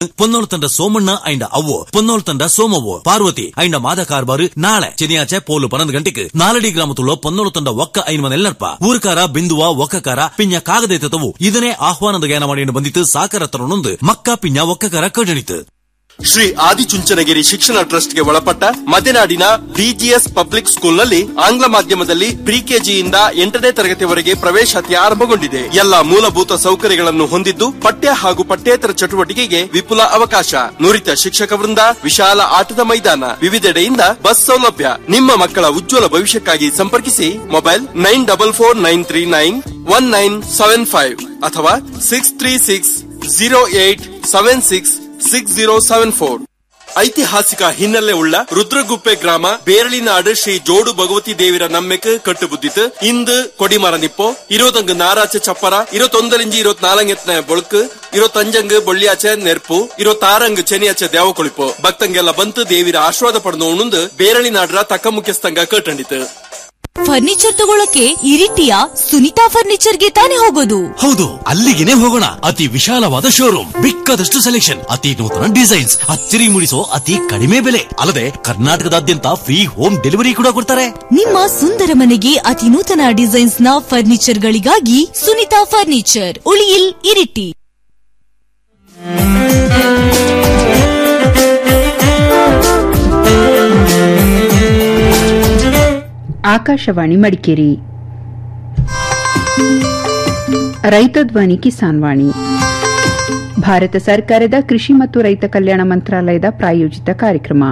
പൊന്നോൾ തണ്ട സോമണ്ണ അയിന്റെ അവ്വോ പൊന്നോൾ തണ്ട സോമവ്വോ പാർവതി അയിന്റെ മാത ಕಾರ್ಬಾರು ನಾಳೆ ಶನಿಯಾಚೆ ಪೋಲು ಪನ್ನೊಂದು ಗಂಟೆಗೆ ನಾಲಡಿ ಗ್ರಾಮತುಳ್ಳ ಪೊನ್ನೋಳು ತಂಡ ಒಕ್ಕ ಐನ್ಮನ್ ಎಲ್ಲರ್ಪ ಊರ್ಕಾರ ಬಿಂದುವ ಒಕ್ಕಕಾರ ಪಿಂಜ ಕಾಗದೈತವು ಇದನ್ನೇ ಆಹ್ವಾನದ ಜ್ಞಾನ ಮಾಡಿ ಬಂದಿತ್ತು ಸಾಕರ ತರುಣೊಂದು ಮಕ್ಕ ಪಿಂಜ ಒಕ್ಕಕಾರ ಕಜಣಿತು ಶ್ರೀ ಆದಿಚುಂಚನಗಿರಿ ಶಿಕ್ಷಣ ಟ್ರಸ್ಟ್ಗೆ ಒಳಪಟ್ಟ ಮಲೆನಾಡಿನ ಡಿಜಿಎಸ್ ಪಬ್ಲಿಕ್ ಸ್ಕೂಲ್ನಲ್ಲಿ ಆಂಗ್ಲ ಮಾಧ್ಯಮದಲ್ಲಿ ಪ್ರಿ ಕೆಜಿಯಿಂದ ಎಂಟನೇ ತರಗತಿವರೆಗೆ ಪ್ರವೇಶಾತಿ ಆರಂಭಗೊಂಡಿದೆ ಎಲ್ಲ ಮೂಲಭೂತ ಸೌಕರ್ಯಗಳನ್ನು ಹೊಂದಿದ್ದು ಪಠ್ಯ ಹಾಗೂ ಪಠ್ಯೇತರ ಚಟುವಟಿಕೆಗೆ ವಿಪುಲ ಅವಕಾಶ ನುರಿತ ಶಿಕ್ಷಕ ವೃಂದ ವಿಶಾಲ ಆಟದ ಮೈದಾನ ವಿವಿಧೆಡೆಯಿಂದ ಬಸ್ ಸೌಲಭ್ಯ ನಿಮ್ಮ ಮಕ್ಕಳ ಉಜ್ವಲ ಭವಿಷ್ಯಕ್ಕಾಗಿ ಸಂಪರ್ಕಿಸಿ mobile nine double four nine three nine one nine seven five ಅಥವಾ six three six zero eight seven six six zero seven four ಐತಿಹಾಸಿಕ ಹಿನ್ನೆಲೆ ಉಳ್ಳ ರುದ್ರಗುಪ್ಪೆ ಗ್ರಾಮ ಬೇರಳಿನಾಡು ಶ್ರೀ ಜೋಡು ಭಗವತಿ ದೇವಿರ ನಮ್ಮೆಕ್ ಕಟ್ಟುಬುದ್ದಿತ್ತು ಇಂದು ಕೊಡಿಮರ ನಿಪ್ಪೋ ಇರೋದಂಗ್ ನಾರಾಚೆ ಚಪ್ಪರ ಇರೋತೊಂದರಿಂಜಿ ಇರೋತ್ ನಾಲಂಗೆತ್ನ ಬೊಳುಕು ಇರೋತಂಜಂಗ್ ಬೊಳ್ಳಿಯಾಚೆ ನೆರ್ಪು ಇರೋ ತಾರಂಗ್ ಚೆನಿಯಾಚೆ ದೇವ ಕೊಳಿಪು ಭಕ್ತಂಗೆಲ್ಲ ಬಂತು ದೇವಿರ ಆಶೀರ್ವಾದ ಪಡೆದು ಉಣುಂದು ಬೇರಳಿನಾಡ್ರ ತಕ್ಕ ಮುಖ್ಯಸ್ಥಂಗ ಕಟ್ಟಂಡಿತು ಫರ್ನಿಚರ್ ತಗೊಳಕ್ಕೆ ಇರಿಟಿಯ ಸುನಿತಾ ಫರ್ನಿಚರ್ಗೆ ತಾನೇ ಹೋಗೋದು ಹೌದು ಅಲ್ಲಿಗೆನೆ ಹೋಗೋಣ ಅತಿ ವಿಶಾಲವಾದ ಶೋರೂಮ್ ಬಿಕ್ಕದಷ್ಟು ಸೆಲೆಕ್ಷನ್ ಅತಿ ನೂತನ ಡಿಸೈನ್ಸ್ ಅಚ್ಚರಿ ಮೂಡಿಸೋ ಅತಿ ಕಡಿಮೆ ಬೆಲೆ ಅಲ್ಲದೆ ಕರ್ನಾಟಕದಾದ್ಯಂತ ಫ್ರೀ ಹೋಮ್ ಡೆಲಿವರಿ ಕೂಡ ಕೊಡ್ತಾರೆ ನಿಮ್ಮ ಸುಂದರ ಮನೆಗೆ ಅತಿ ನೂತನ ಡಿಸೈನ್ಸ್ ನ ಫರ್ನಿಚರ್ ಗಳಿಗಾಗಿ ಸುನಿತಾ ಫರ್ನಿಚರ್ ಉಳಿಯಿಲ್ ಇರಿಟಿ ಆಕಾಶವಾಣಿ ಮಡಿಕೇರಿ ರೈತ ಧ್ವನಿ ಕಿಸಾನ್ ವಾಣಿ ಭಾರತ ಸರ್ಕಾರದ ಕೃಷಿ ಮತ್ತು ರೈತ ಕಲ್ಯಾಣ ಮಂತ್ರಾಲಯದ ಪ್ರಾಯೋಜಿತ ಕಾರ್ಯಕ್ರಮ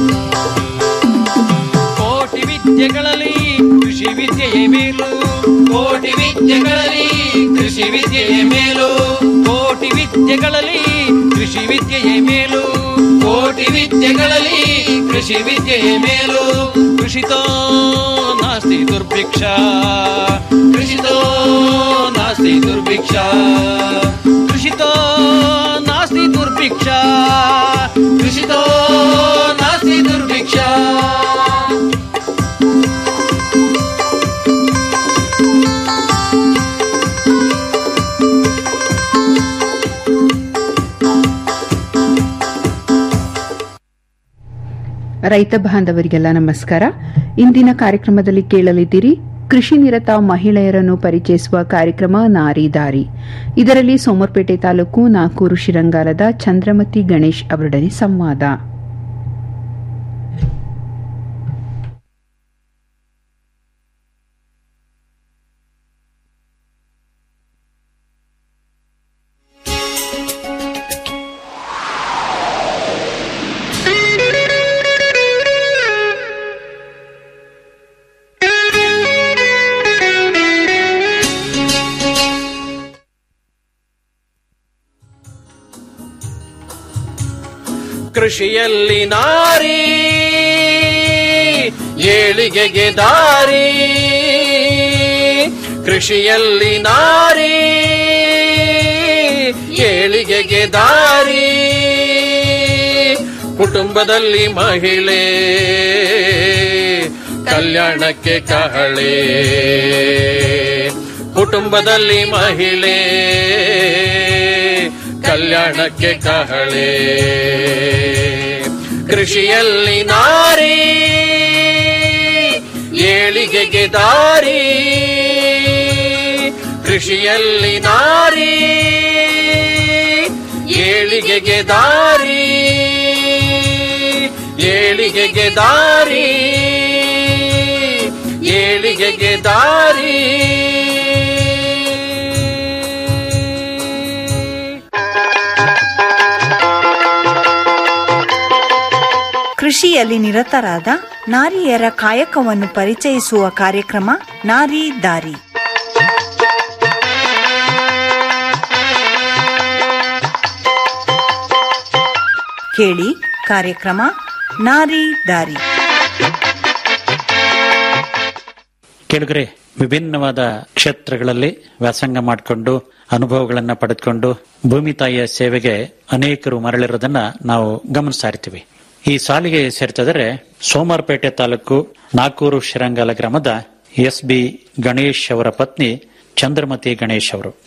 ಕೋಟಿ ವಿದ್ಯೆಗಳಲ್ಲಿ ಕೃಷಿ ವಿದ್ಯೆಯೇ ಮೇಲು ಕೋಟಿ ವಿದ್ಯೆಗಳಲ್ಲಿ ಕೃಷಿ ವಿದ್ಯೆಯೇ ಮೇಲು ಕೋಟಿ ವಿದ್ಯೆಗಳಲ್ಲಿ ಕೃಷಿ ವಿದ್ಯೆಯೇ ಮೇಲು ಕೋಟಿ ವಿದ್ಯೆಗಳಲ್ಲಿ ಕೃಷಿ ವಿದ್ಯೆಯೇ ಮೇಲು ಕೃಷಿತೋ ನಾಸ್ತಿ ದುರ್ಭಿಕ್ಷ ಕೃಷಿತೋ ನಾಸ್ತಿ ದುರ್ಭಿಕ್ಷ ಕೃಷಿತೋ ನಾಸ್ತಿ ದುರ್ಭಿಕ್ಷ ಕೃಷಿತೋ ನಾಸ್ತಿ ದುರ್ಭಿಕ್ಷ ರೈತ ಬಾಂಧವರಿಗೆಲ್ಲ ನಮಸ್ಕಾರ ಇಂದಿನ ಕಾರ್ಯಕ್ರಮದಲ್ಲಿ ಕೇಳಲಿದ್ದೀರಿ ಕೃಷಿ ನಿರತ ಮಹಿಳೆಯರನ್ನು ಪರಿಚಯಿಸುವ ಕಾರ್ಯಕ್ರಮ ನಾರಿ ದಾರಿ ಇದರಲ್ಲಿ ಸೋಮರ್ಪೇಟೆ ತಾಲೂಕು ನಾಕೂರು ಶಿರಂಗಾಲದ ಚಂದ್ರಮತಿ ಗಣೇಶ್ ಅವರೊಡನೆ ಸಂವಾದ ಕೃಷಿಯಲ್ಲಿ ನಾರಿ ಏಳಿಗೆಗೆ ದಾರಿ ಕೃಷಿಯಲ್ಲಿ ನಾರಿ ಏಳಿಗೆಗೆ ದಾರಿ ಕುಟುಂಬದಲ್ಲಿ ಮಹಿಳೆ ಕಲ್ಯಾಣಕ್ಕೆ ಕಹಳೆ ಕುಟುಂಬದಲ್ಲಿ ಮಹಿಳೆ ಕಲ್ಯಾಣಕ್ಕೆ ಕಹಳೆ ಕೃಷಿಯಲ್ಲಿ ನಾರಿ ಏಳಿಗೆಗೆ ದಾರಿ ಕೃಷಿಯಲ್ಲಿ ನಾರಿ ಏಳಿಗೆಗೆ ದಾರಿ ಏಳಿಗೆಗೆ ದಾರಿ ಏಳಿಗೆಗೆ ದಾರಿ ಕೃಷಿಯಲ್ಲಿ ನಿರತರಾದ ನಾರಿಯರ ಕಾಯಕವನ್ನು ಪರಿಚಯಿಸುವ ಕಾರ್ಯಕ್ರಮ ನಾರಿ ದಾರಿ ಕೇಳಿ ಕಾರ್ಯಕ್ರಮ ನಾರಿ ದಾರಿ ಕೆಳಗರೆ ವಿಭಿನ್ನವಾದ ಕ್ಷೇತ್ರಗಳಲ್ಲಿ ವ್ಯಾಸಂಗ ಮಾಡಿಕೊಂಡು ಅನುಭವಗಳನ್ನ ಪಡೆದುಕೊಂಡು ಭೂಮಿ ತಾಯಿಯ ಸೇವೆಗೆ ಅನೇಕರು ಮರಳಿರೋದನ್ನ ನಾವು ಗಮನಿಸ್ತಾ ಇರ್ತೀವಿ ಈ ಸಾಲಿಗೆ ಸೇರ್ತಿದರೆ ಸೋಮಾರ್ಪೇಟೆ ತಾಲೂಕು ನಾಕೂರು ಶಿರಂಗಾಲ ಗ್ರಾಮದ ಎಸ್ ಬಿ ಗಣೇಶ್ ಅವರ ಪತ್ನಿ ಚಂದ್ರಮತಿ ಗಣೇಶ್ ಅವರು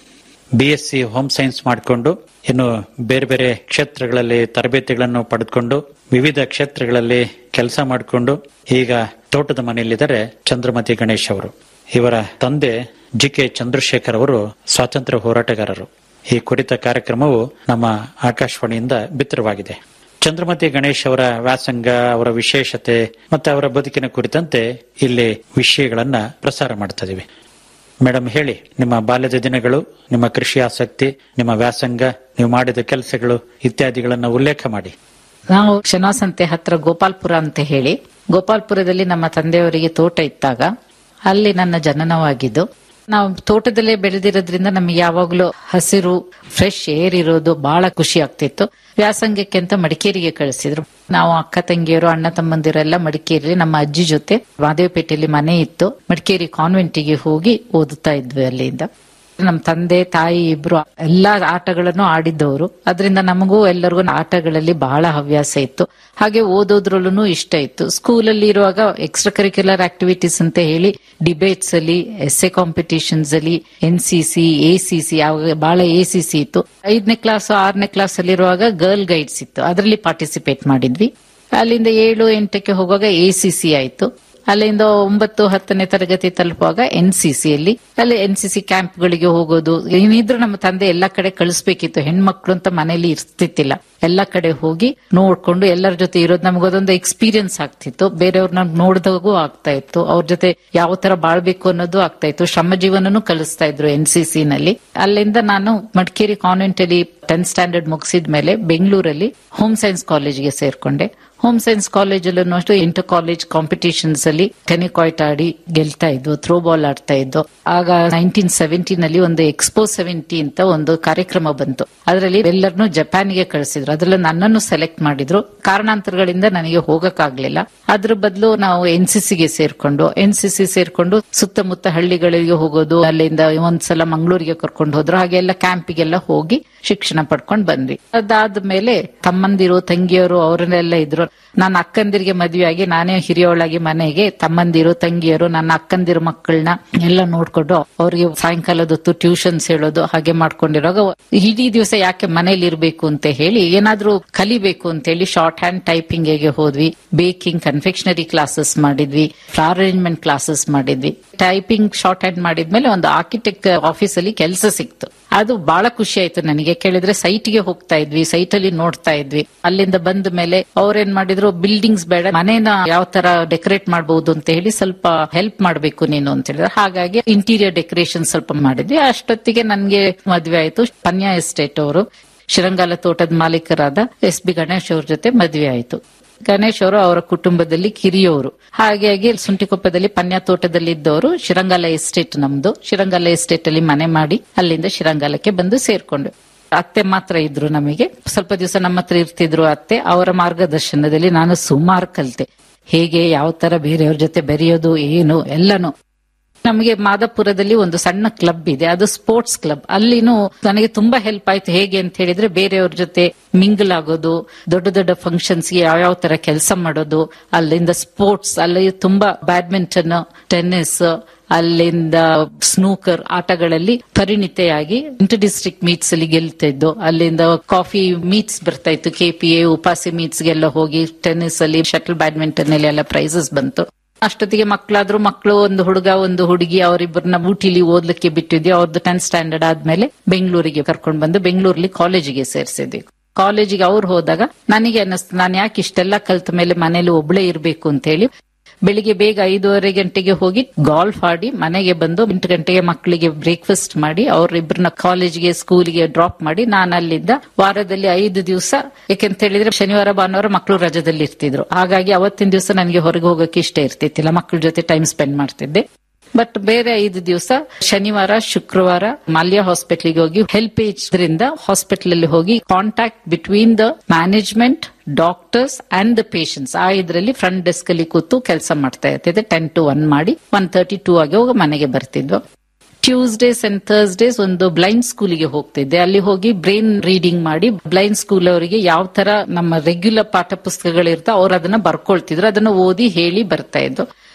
B S C home science ಮಾಡಿಕೊಂಡು ಇನ್ನು ಬೇರೆ ಬೇರೆ ಕ್ಷೇತ್ರಗಳಲ್ಲಿ ತರಬೇತಿಗಳನ್ನು ಪಡೆದುಕೊಂಡು ವಿವಿಧ ಕ್ಷೇತ್ರಗಳಲ್ಲಿ ಕೆಲಸ ಮಾಡಿಕೊಂಡು ಈಗ ತೋಟದ ಮನೆಯಲ್ಲಿದ್ದಾರೆ ಚಂದ್ರಮತಿ ಗಣೇಶ್ ಅವರು ಇವರ ತಂದೆ ಜಿ ಕೆ ಚಂದ್ರಶೇಖರ್ ಅವರು ಸ್ವಾತಂತ್ರ್ಯ ಹೋರಾಟಗಾರರು ಈ ಕುರಿತ ಕಾರ್ಯಕ್ರಮವು ನಮ್ಮ ಆಕಾಶವಾಣಿಯಿಂದ ಬಿತ್ತರವಾಗಿದೆ ಚಂದ್ರಮತಿ ಗಣೇಶ್ ಅವರ ವ್ಯಾಸಂಗ ಅವರ ವಿಶೇಷತೆ ಮತ್ತೆ ಅವರ ಬದುಕಿನ ಕುರಿತಂತೆ ಇಲ್ಲಿ ವಿಷಯಗಳನ್ನ ಪ್ರಸಾರ ಮಾಡ್ತಾ ಇದೀವಿ ಮೇಡಮ್ ಹೇಳಿ ನಿಮ್ಮ ಬಾಲ್ಯದ ದಿನಗಳು ನಿಮ್ಮ ಕೃಷಿ ಆಸಕ್ತಿ ನಿಮ್ಮ ವ್ಯಾಸಂಗ ನೀವು ಮಾಡಿದ ಕೆಲಸಗಳು ಇತ್ಯಾದಿಗಳನ್ನ ಉಲ್ಲೇಖ ಮಾಡಿ ನಾವು ಶನಾಸಂತೆ ಹತ್ರ ಗೋಪಾಲ್ಪುರ ಅಂತ ಹೇಳಿ ಗೋಪಾಲ್ಪುರದಲ್ಲಿ ನಮ್ಮ ತಂದೆಯವರಿಗೆ ತೋಟ ಇದ್ದಾಗ ಅಲ್ಲಿ ನನ್ನ ಜನನವಾಗಿದ್ದು ನಾವು ತೋಟದಲ್ಲೇ ಬೆಳೆದಿರೋದ್ರಿಂದ ನಮಗೆ ಯಾವಾಗ್ಲೂ ಹಸಿರು ಫ್ರೆಶ್ ಏರ್ ಇರೋದು ಬಹಳ ಖುಷಿ ಆಗ್ತಿತ್ತು ವ್ಯಾಸಂಗಕ್ಕೆ ಅಂತ ಮಡಿಕೇರಿಗೆ ಕಳಿಸಿದ್ರು ನಾವು ಅಕ್ಕ ತಂಗಿಯರು ಅಣ್ಣ ತಮ್ಮಂದಿರೆಲ್ಲ ಮಡಿಕೇರಿ ನಮ್ಮ ಅಜ್ಜಿ ಜೊತೆ ಮಾದೇವಪೇಟೆಯಲ್ಲಿ ಮನೆ ಇತ್ತು ಮಡಿಕೇರಿ ಕಾನ್ವೆಂಟಿಗೆ ಹೋಗಿ ಓದುತ್ತಾ ಇದ್ವಿ ಅಲ್ಲಿಂದ ನಮ್ಮ ತಂದೆ ತಾಯಿ ಇಬ್ರು ಎಲ್ಲಾ ಆಟಗಳನ್ನು ಆಡಿದ್ದವರು ಅದರಿಂದ ನಮಗೂ ಎಲ್ಲರಿಗೂ ಆಟಗಳಲ್ಲಿ ಬಹಳ ಹವ್ಯಾಸ ಇತ್ತು ಹಾಗೆ ಓದೋದ್ರಲ್ಲೂ ಇಷ್ಟ ಇತ್ತು ಸ್ಕೂಲಲ್ಲಿ ಇರುವಾಗ ಎಕ್ಸ್ಟ್ರಾ ಕರಿಕ್ಯುಲರ್ ಆಕ್ಟಿವಿಟೀಸ್ ಅಂತ ಹೇಳಿ ಡಿಬೇಟ್ಸ್ ಅಲ್ಲಿ ಎಸ್ ಎ ಕಾಂಪಿಟೇಷನ್ಸ್ ಅಲ್ಲಿ N C C A C C ಬಹಳ ಎ ಸಿ ಸಿ ಇತ್ತು ಐದನೇ ಕ್ಲಾಸ್ ಆರನೇ ಕ್ಲಾಸ್ ಅಲ್ಲಿರುವಾಗ ಗರ್ಲ್ ಗೈಡ್ಸ್ ಇತ್ತು ಅದರಲ್ಲಿ ಪಾರ್ಟಿಸಿಪೇಟ್ ಮಾಡಿದ್ವಿ ಅಲ್ಲಿಂದ ಏಳು ಎಂಟಕ್ಕೆ ಹೋಗುವಾಗ ಎ ಸಿ ಸಿ ಆಯ್ತು ಅಲ್ಲಿಂದ ಒಂಬತ್ತು ಹತ್ತನೇ ತರಗತಿ ತಲುಪುವಾಗ ಎನ್ ಸಿ ಸಿ ಅಲ್ಲಿ ಅಲ್ಲಿ ಎನ್ ಸಿ ಸಿ ಕ್ಯಾಂಪ್ಗಳಿಗೆ ಹೋಗೋದು ಏನಿದ್ರು ನಮ್ಮ ತಂದೆ ಎಲ್ಲಾ ಕಡೆ ಕಳಿಸ್ಬೇಕಿತ್ತು ಹೆಣ್ಮಕ್ಳು ಅಂತ ಮನೇಲಿ ಇರ್ತಿತ್ತಿಲ್ಲ ಎಲ್ಲಾ ಕಡೆ ಹೋಗಿ ನೋಡ್ಕೊಂಡು ಎಲ್ಲರ ಜೊತೆ ಇರೋದು ನಮಗೊಂದೊಂದು ಎಕ್ಸ್ಪೀರಿಯನ್ಸ್ ಆಗ್ತಿತ್ತು ಬೇರೆಯವ್ರನ್ನ ನೋಡಿದಾಗೂ ಆಗ್ತಾ ಇತ್ತು ಅವ್ರ ಜೊತೆ ಯಾವ ತರ ಬಾಳ್ಬೇಕು ಅನ್ನೋದು ಆಗ್ತಾ ಇತ್ತು ಶ್ರಮ ಜೀವನನು ಕಲಿಸ್ತಾ ಇದ್ರು ಎನ್ ಸಿ ಸಿ ನಲ್ಲಿ ಅಲ್ಲಿಂದ ನಾನು ಮಡಿಕೇರಿ ಕಾನ್ವೆಂಟ್ ಅಲ್ಲಿ ಟೆಂತ್ ಸ್ಟ್ಯಾಂಡರ್ಡ್ ಮುಗಿಸಿದ ಮೇಲೆ ಬೆಂಗಳೂರಲ್ಲಿ ಹೋಮ್ ಸೈನ್ಸ್ ಕಾಲೇಜ್ಗೆ ಸೇರ್ಕೊಂಡೆ ಹೋಮ್ ಸೈನ್ಸ್ ಕಾಲೇಜಲ್ಲೂ ಅಷ್ಟು ಇಂಟರ್ ಕಾಲೇಜ್ ಕಾಂಪಿಟೇಷನ್ಸ್ ಅಲ್ಲಿ ಟೆನಿಕಾಯ್ಟ್ ಆಡಿ ಗೆಲ್ತಾ ಇದ್ವು ಥ್ರೋ ಬಾಲ್ ಆಡ್ತಾ ಇದ್ದು ಆಗ ನೈನ್ಟೀನ್ ಸೆವೆಂಟೀನ್ ಅಲ್ಲಿ ಒಂದು ಎಕ್ಸ್ಪೋ ಸೆವೆಂಟಿ ಅಂತ ಒಂದು ಕಾರ್ಯಕ್ರಮ ಬಂತು ಅದರಲ್ಲಿ ಎಲ್ಲರನ್ನು ಜಪಾನ್ಗೆ ಕಳಿಸಿದ್ರು ಅದ್ರಲ್ಲಿ ನನ್ನನ್ನು ಸೆಲೆಕ್ಟ್ ಮಾಡಿದ್ರು ಕಾರಣಾಂತರಗಳಿಂದ ನನಗೆ ಹೋಗಕ್ಕಾಗ್ಲಿಲ್ಲ ಅದ್ರ ಬದಲು ನಾವು ಎನ್ ಸಿ ಸಿಗೆ ಸೇರ್ಕೊಂಡು ಎನ್ ಸಿ ಸಿ ಸೇರ್ಕೊಂಡು ಸುತ್ತಮುತ್ತ ಹಳ್ಳಿಗಳಿಗೆ ಹೋಗೋದು ಅಲ್ಲಿಂದ ಒಂದ್ಸಲ ಮಂಗಳೂರಿಗೆ ಕರ್ಕೊಂಡು ಹೋದ್ರು ಹಾಗೆಲ್ಲ ಕ್ಯಾಂಪಿಗೆಲ್ಲ ಹೋಗಿ ಶಿಕ್ಷಣ ಪಡ್ಕೊಂಡು ಬಂದ್ವಿ ಅದಾದ್ಮೇಲೆ ತಮ್ಮಂದಿರು ತಂಗಿಯರು ಅವರನ್ನೆಲ್ಲ ಇದ್ರು ನನ್ನ ಅಕ್ಕಂದಿರಿಗೆ ಮದುವೆ ಆಗಿ ನಾನೇ ಹಿರಿಯವಳಾಗಿ ಮನೆಗೆ ತಮ್ಮಂದಿರು ತಂಗಿಯರು ನನ್ನ ಅಕ್ಕಂದಿರು ಮಕ್ಕಳನ್ನ ಎಲ್ಲ ನೋಡ್ಕೊಂಡು ಅವ್ರಿಗೆ ಸಾಯಂಕಾಲದ ಹೊತ್ತು ಟ್ಯೂಷನ್ಸ್ ಹೇಳೋದು ಹಾಗೆ ಮಾಡ್ಕೊಂಡಿರುವಾಗ ಇಡೀ ದಿವಸ ಯಾಕೆ ಮನೇಲಿ ಇರ್ಬೇಕು ಅಂತ ಹೇಳಿ ಏನಾದ್ರೂ ಕಲಿಬೇಕು ಅಂತ ಹೇಳಿ ಶಾರ್ಟ್ ಹ್ಯಾಂಡ್ ಟೈಪಿಂಗ್ ಗೆ ಹೋದ್ವಿ ಬೇಕಿಂಗ್ ಕನ್ಫೆಕ್ಷನರಿ ಕ್ಲಾಸಸ್ ಮಾಡಿದ್ವಿ ಫ್ಲವರ್ ಅರೇಂಜ್ಮೆಂಟ್ ಕ್ಲಾಸಸ್ ಮಾಡಿದ್ವಿ ಟೈಪಿಂಗ್ ಶಾರ್ಟ್ ಹ್ಯಾಂಡ್ ಮಾಡಿದ್ಮೇಲೆ ಒಂದು ಆರ್ಕಿಟೆಕ್ಟ್ ಆಫೀಸ್ ಅಲ್ಲಿ ಕೆಲಸ ಸಿಕ್ತು ಅದು ಬಹಳ ಖುಷಿ ಆಯ್ತು ನನಗೆ ಕೇಳಿದ್ರೆ ಸೈಟ್ ಗೆ ಹೋಗ್ತಾ ಇದ್ವಿ ಸೈಟ್ ಅಲ್ಲಿ ನೋಡ್ತಾ ಇದ್ವಿ ಅಲ್ಲಿಂದ ಬಂದ ಮೇಲೆ ಅವ್ರೇನ್ ಮಾಡಿದ್ರು ಬಿಲ್ಡಿಂಗ್ಸ್ ಬೇಡ ಮನೇನ ಯಾವ ತರ ಡೆಕೋರೇಟ್ ಮಾಡಬಹುದು ಅಂತ ಹೇಳಿ ಸ್ವಲ್ಪ ಹೆಲ್ಪ್ ಮಾಡ್ಬೇಕು ನೀನು ಅಂತ ಹೇಳಿದ್ರೆ ಹಾಗಾಗಿ ಇಂಟೀರಿಯರ್ ಡೆಕೋರೇಷನ್ ಸ್ವಲ್ಪ ಮಾಡಿದ್ವಿ ಅಷ್ಟೊತ್ತಿಗೆ ನನ್ಗೆ ಮದ್ವೆ ಆಯ್ತು ಪನ್ಯಾ ಎಸ್ಟೇಟ್ ಅವರು ಶಿರಂಗಾಲ ತೋಟದ ಮಾಲೀಕರಾದ ಎಸ್ ಬಿ ಗಣೇಶ್ ಅವ್ರ ಜೊತೆ ಮದ್ವೆ ಆಯ್ತು ಗಣೇಶ್ ಅವರು ಅವರ ಕುಟುಂಬದಲ್ಲಿ ಕಿರಿಯವರು ಹಾಗಾಗಿ ಸುಂಟಿಕೊಪ್ಪದಲ್ಲಿ ಪನ್ಯ ತೋಟದಲ್ಲಿ ಇದ್ದವರು ಶಿರಂಗಾಲ ಎಸ್ಟೇಟ್ ನಮ್ದು ಶಿರಂಗಾಲ ಎಸ್ಟೇಟ್ ಅಲ್ಲಿ ಮನೆ ಮಾಡಿ ಅಲ್ಲಿಂದ ಶಿರಂಗಾಲಕ್ಕೆ ಬಂದು ಸೇರ್ಕೊಂಡು ಅತ್ತೆ ಮಾತ್ರ ಇದ್ರು ನಮಗೆ ಸ್ವಲ್ಪ ದಿವಸ ನಮ್ಮ ಹತ್ರ ಇರ್ತಿದ್ರು ಅತ್ತೆ ಅವರ ಮಾರ್ಗದರ್ಶನದಲ್ಲಿ ನಾನು ಸುಮಾರು ಕಲಿತೆ ಹೇಗೆ ಯಾವ ತರ ಬೇರೆಯವ್ರ ಜೊತೆ ಬೆರೆಯೋದು ಏನು ಎಲ್ಲಾನು ನಮಗೆ ಮಾದಾಪುರದಲ್ಲಿ ಒಂದು ಸಣ್ಣ ಕ್ಲಬ್ ಇದೆ ಅದು ಸ್ಪೋರ್ಟ್ಸ್ ಕ್ಲಬ್ ಅಲ್ಲಿನೂ ನನಗೆ ತುಂಬಾ ಹೆಲ್ಪ್ ಆಯ್ತು ಹೇಗೆ ಅಂತ ಹೇಳಿದ್ರೆ ಬೇರೆಯವ್ರ ಜೊತೆ ಮಿಂಗಲ್ ಆಗೋದು ದೊಡ್ಡ ದೊಡ್ಡ ಫಂಕ್ಷನ್ಸ್ ಗೆ ಯಾವ್ಯಾವ ತರ ಕೆಲಸ ಮಾಡೋದು ಅಲ್ಲಿಂದ ಸ್ಪೋರ್ಟ್ಸ್ ಅಲ್ಲಿ ತುಂಬಾ ಬ್ಯಾಡ್ಮಿಂಟನ್ ಟೆನ್ನಿಸ್ ಅಲ್ಲಿಂದ ಸ್ನೂಕರ್ ಆಟಗಳಲ್ಲಿ ಪರಿಣಿತೆಯಾಗಿ ಇಂಟರ್ ಡಿಸ್ಟ್ರಿಕ್ಟ್ ಮೀಟ್ಸ್ ಅಲ್ಲಿ ಗೆಲ್ತಾ ಇದ್ದು ಅಲ್ಲಿಂದ ಕಾಫಿ ಮೀಟ್ಸ್ ಬರ್ತಾ ಇತ್ತು ಕೆಪಿಎ ಉಪಾಸಿ ಮೀಟ್ಸ್ ಗೆಲ್ಲ ಹೋಗಿ ಟೆನ್ನಿಸ್ ಅಲ್ಲಿ ಶಟಲ್ ಬ್ಯಾಡ್ಮಿಂಟನ್ ಅಲ್ಲಿ ಎಲ್ಲ ಪ್ರೈಸಸ್ ಬಂತು ಅಷ್ಟೊತ್ತಿಗೆ ಮಕ್ಕಳಾದ್ರೂ ಮಕ್ಕಳು ಒಂದು ಹುಡುಗ ಒಂದು ಹುಡುಗಿ ಅವರಿಬ್ಬರನ್ನ ಊಟಿಲಿ ಓದ್ಲಿಕ್ಕೆ ಬಿಟ್ಟಿದ್ವಿ ಅವ್ರದ್ದು ಟೆಂತ್ ಸ್ಟ್ಯಾಂಡರ್ಡ್ ಆದ್ಮೇಲೆ ಬೆಂಗಳೂರಿಗೆ ಕರ್ಕೊಂಡು ಬಂದು ಬೆಂಗಳೂರಲ್ಲಿ ಕಾಲೇಜಿಗೆ ಸೇರಿಸಿದ್ವಿ ಕಾಲೇಜಿಗೆ ಅವ್ರು ಹೋದಾಗ ನನಗೆ ಅನ್ನಿಸ್ತು ನಾನು ಯಾಕೆ ಇಷ್ಟೆಲ್ಲ ಕಲ್ತ ಮೇಲೆ ಮನೇಲಿ ಒಬ್ಳೇ ಇರ್ಬೇಕು ಅಂತ ಹೇಳಿ ಬೆಳಿಗ್ಗೆ ಬೇಗ ಐದೂವರೆ ಗಂಟೆಗೆ ಹೋಗಿ ಗಾಲ್ಫ್ ಆಡಿ ಮನೆಗೆ ಬಂದು ಎಂಟು ಗಂಟೆಗೆ ಮಕ್ಕಳಿಗೆ ಬ್ರೇಕ್ಫಾಸ್ಟ್ ಮಾಡಿ ಅವ್ರಿಬ್ರನ್ನ ಕಾಲೇಜ್ಗೆ ಸ್ಕೂಲಿಗೆ ಡ್ರಾಪ್ ಮಾಡಿ ನಾನು ಅಲ್ಲಿಂದ ವಾರದಲ್ಲಿ ಐದು ದಿವಸ ಯಾಕೆಂತ ಹೇಳಿದ್ರೆ ಶನಿವಾರ ಭಾನುವಾರ ಮಕ್ಕಳು ರಜದಲ್ಲಿ ಇರ್ತಿದ್ರು ಹಾಗಾಗಿ ಅವತ್ತಿನ ದಿವಸ ನನಗೆ ಹೊರಗೆ ಹೋಗಕ್ಕೆ ಇಷ್ಟ ಇರ್ತಿತ್ತಿಲ್ಲ ಮಕ್ಕಳ ಜೊತೆ ಟೈಮ್ ಸ್ಪೆಂಡ್ ಮಾಡ್ತಿದ್ದೆ ಬಟ್ ಬೇರೆ ಐದು ದಿವಸ ಶನಿವಾರ ಶುಕ್ರವಾರ ಮಾಲ್ಯ ಹಾಸ್ಪಿಟ್ಲಿಗೆ ಹೋಗಿ ಹೆಲ್ಪ್ ಏಜ್ ರಿಂದ ಹಾಸ್ಪಿಟಲ್ ಅಲ್ಲಿ ಹೋಗಿ contact between the management doctors and the patients ಆ ಇದರಲ್ಲಿ ಫ್ರಂಟ್ ಡೆಸ್ಕ್ ಅಲ್ಲಿ ಕೂತು ಕೆಲಸ ಮಾಡ್ತಾ ಇರ್ತಿದ್ದೆ ಟೆನ್ ಟು ಒನ್ ಮಾಡಿ ಒನ್ ತರ್ಟಿ ಟೂ ಆಗಿ ಹೋಗಿ ಮನೆಗೆ ಬರ್ತಿದ್ವು ಟ್ಯೂಸ್ಡೇಸ್ ಅಂಡ್ ಥರ್ಸ್ಡೇಸ್ ಒಂದು ಬ್ಲೈಂಡ್ ಸ್ಕೂಲಿಗೆ ಹೋಗ್ತಿದ್ದೆ ಅಲ್ಲಿ ಹೋಗಿ ಬ್ರೈನ್ ರೀಡಿಂಗ್ ಮಾಡಿ ಬ್ಲೈಂಡ್ ಸ್ಕೂಲ್ ಅವರಿಗೆ ಯಾವ ತರ ನಮ್ಮ ರೆಗ್ಯುಲರ್ ಪಾಠ ಪುಸ್ತಕಗಳಿರ್ತಾವ ಅವ್ರು ಅದನ್ನ ಬರ್ಕೊಳ್ತಿದ್ರು ಅದನ್ನ ಓದಿ ಹೇಳಿ ಬರ್ತಾ ಇದ್ದು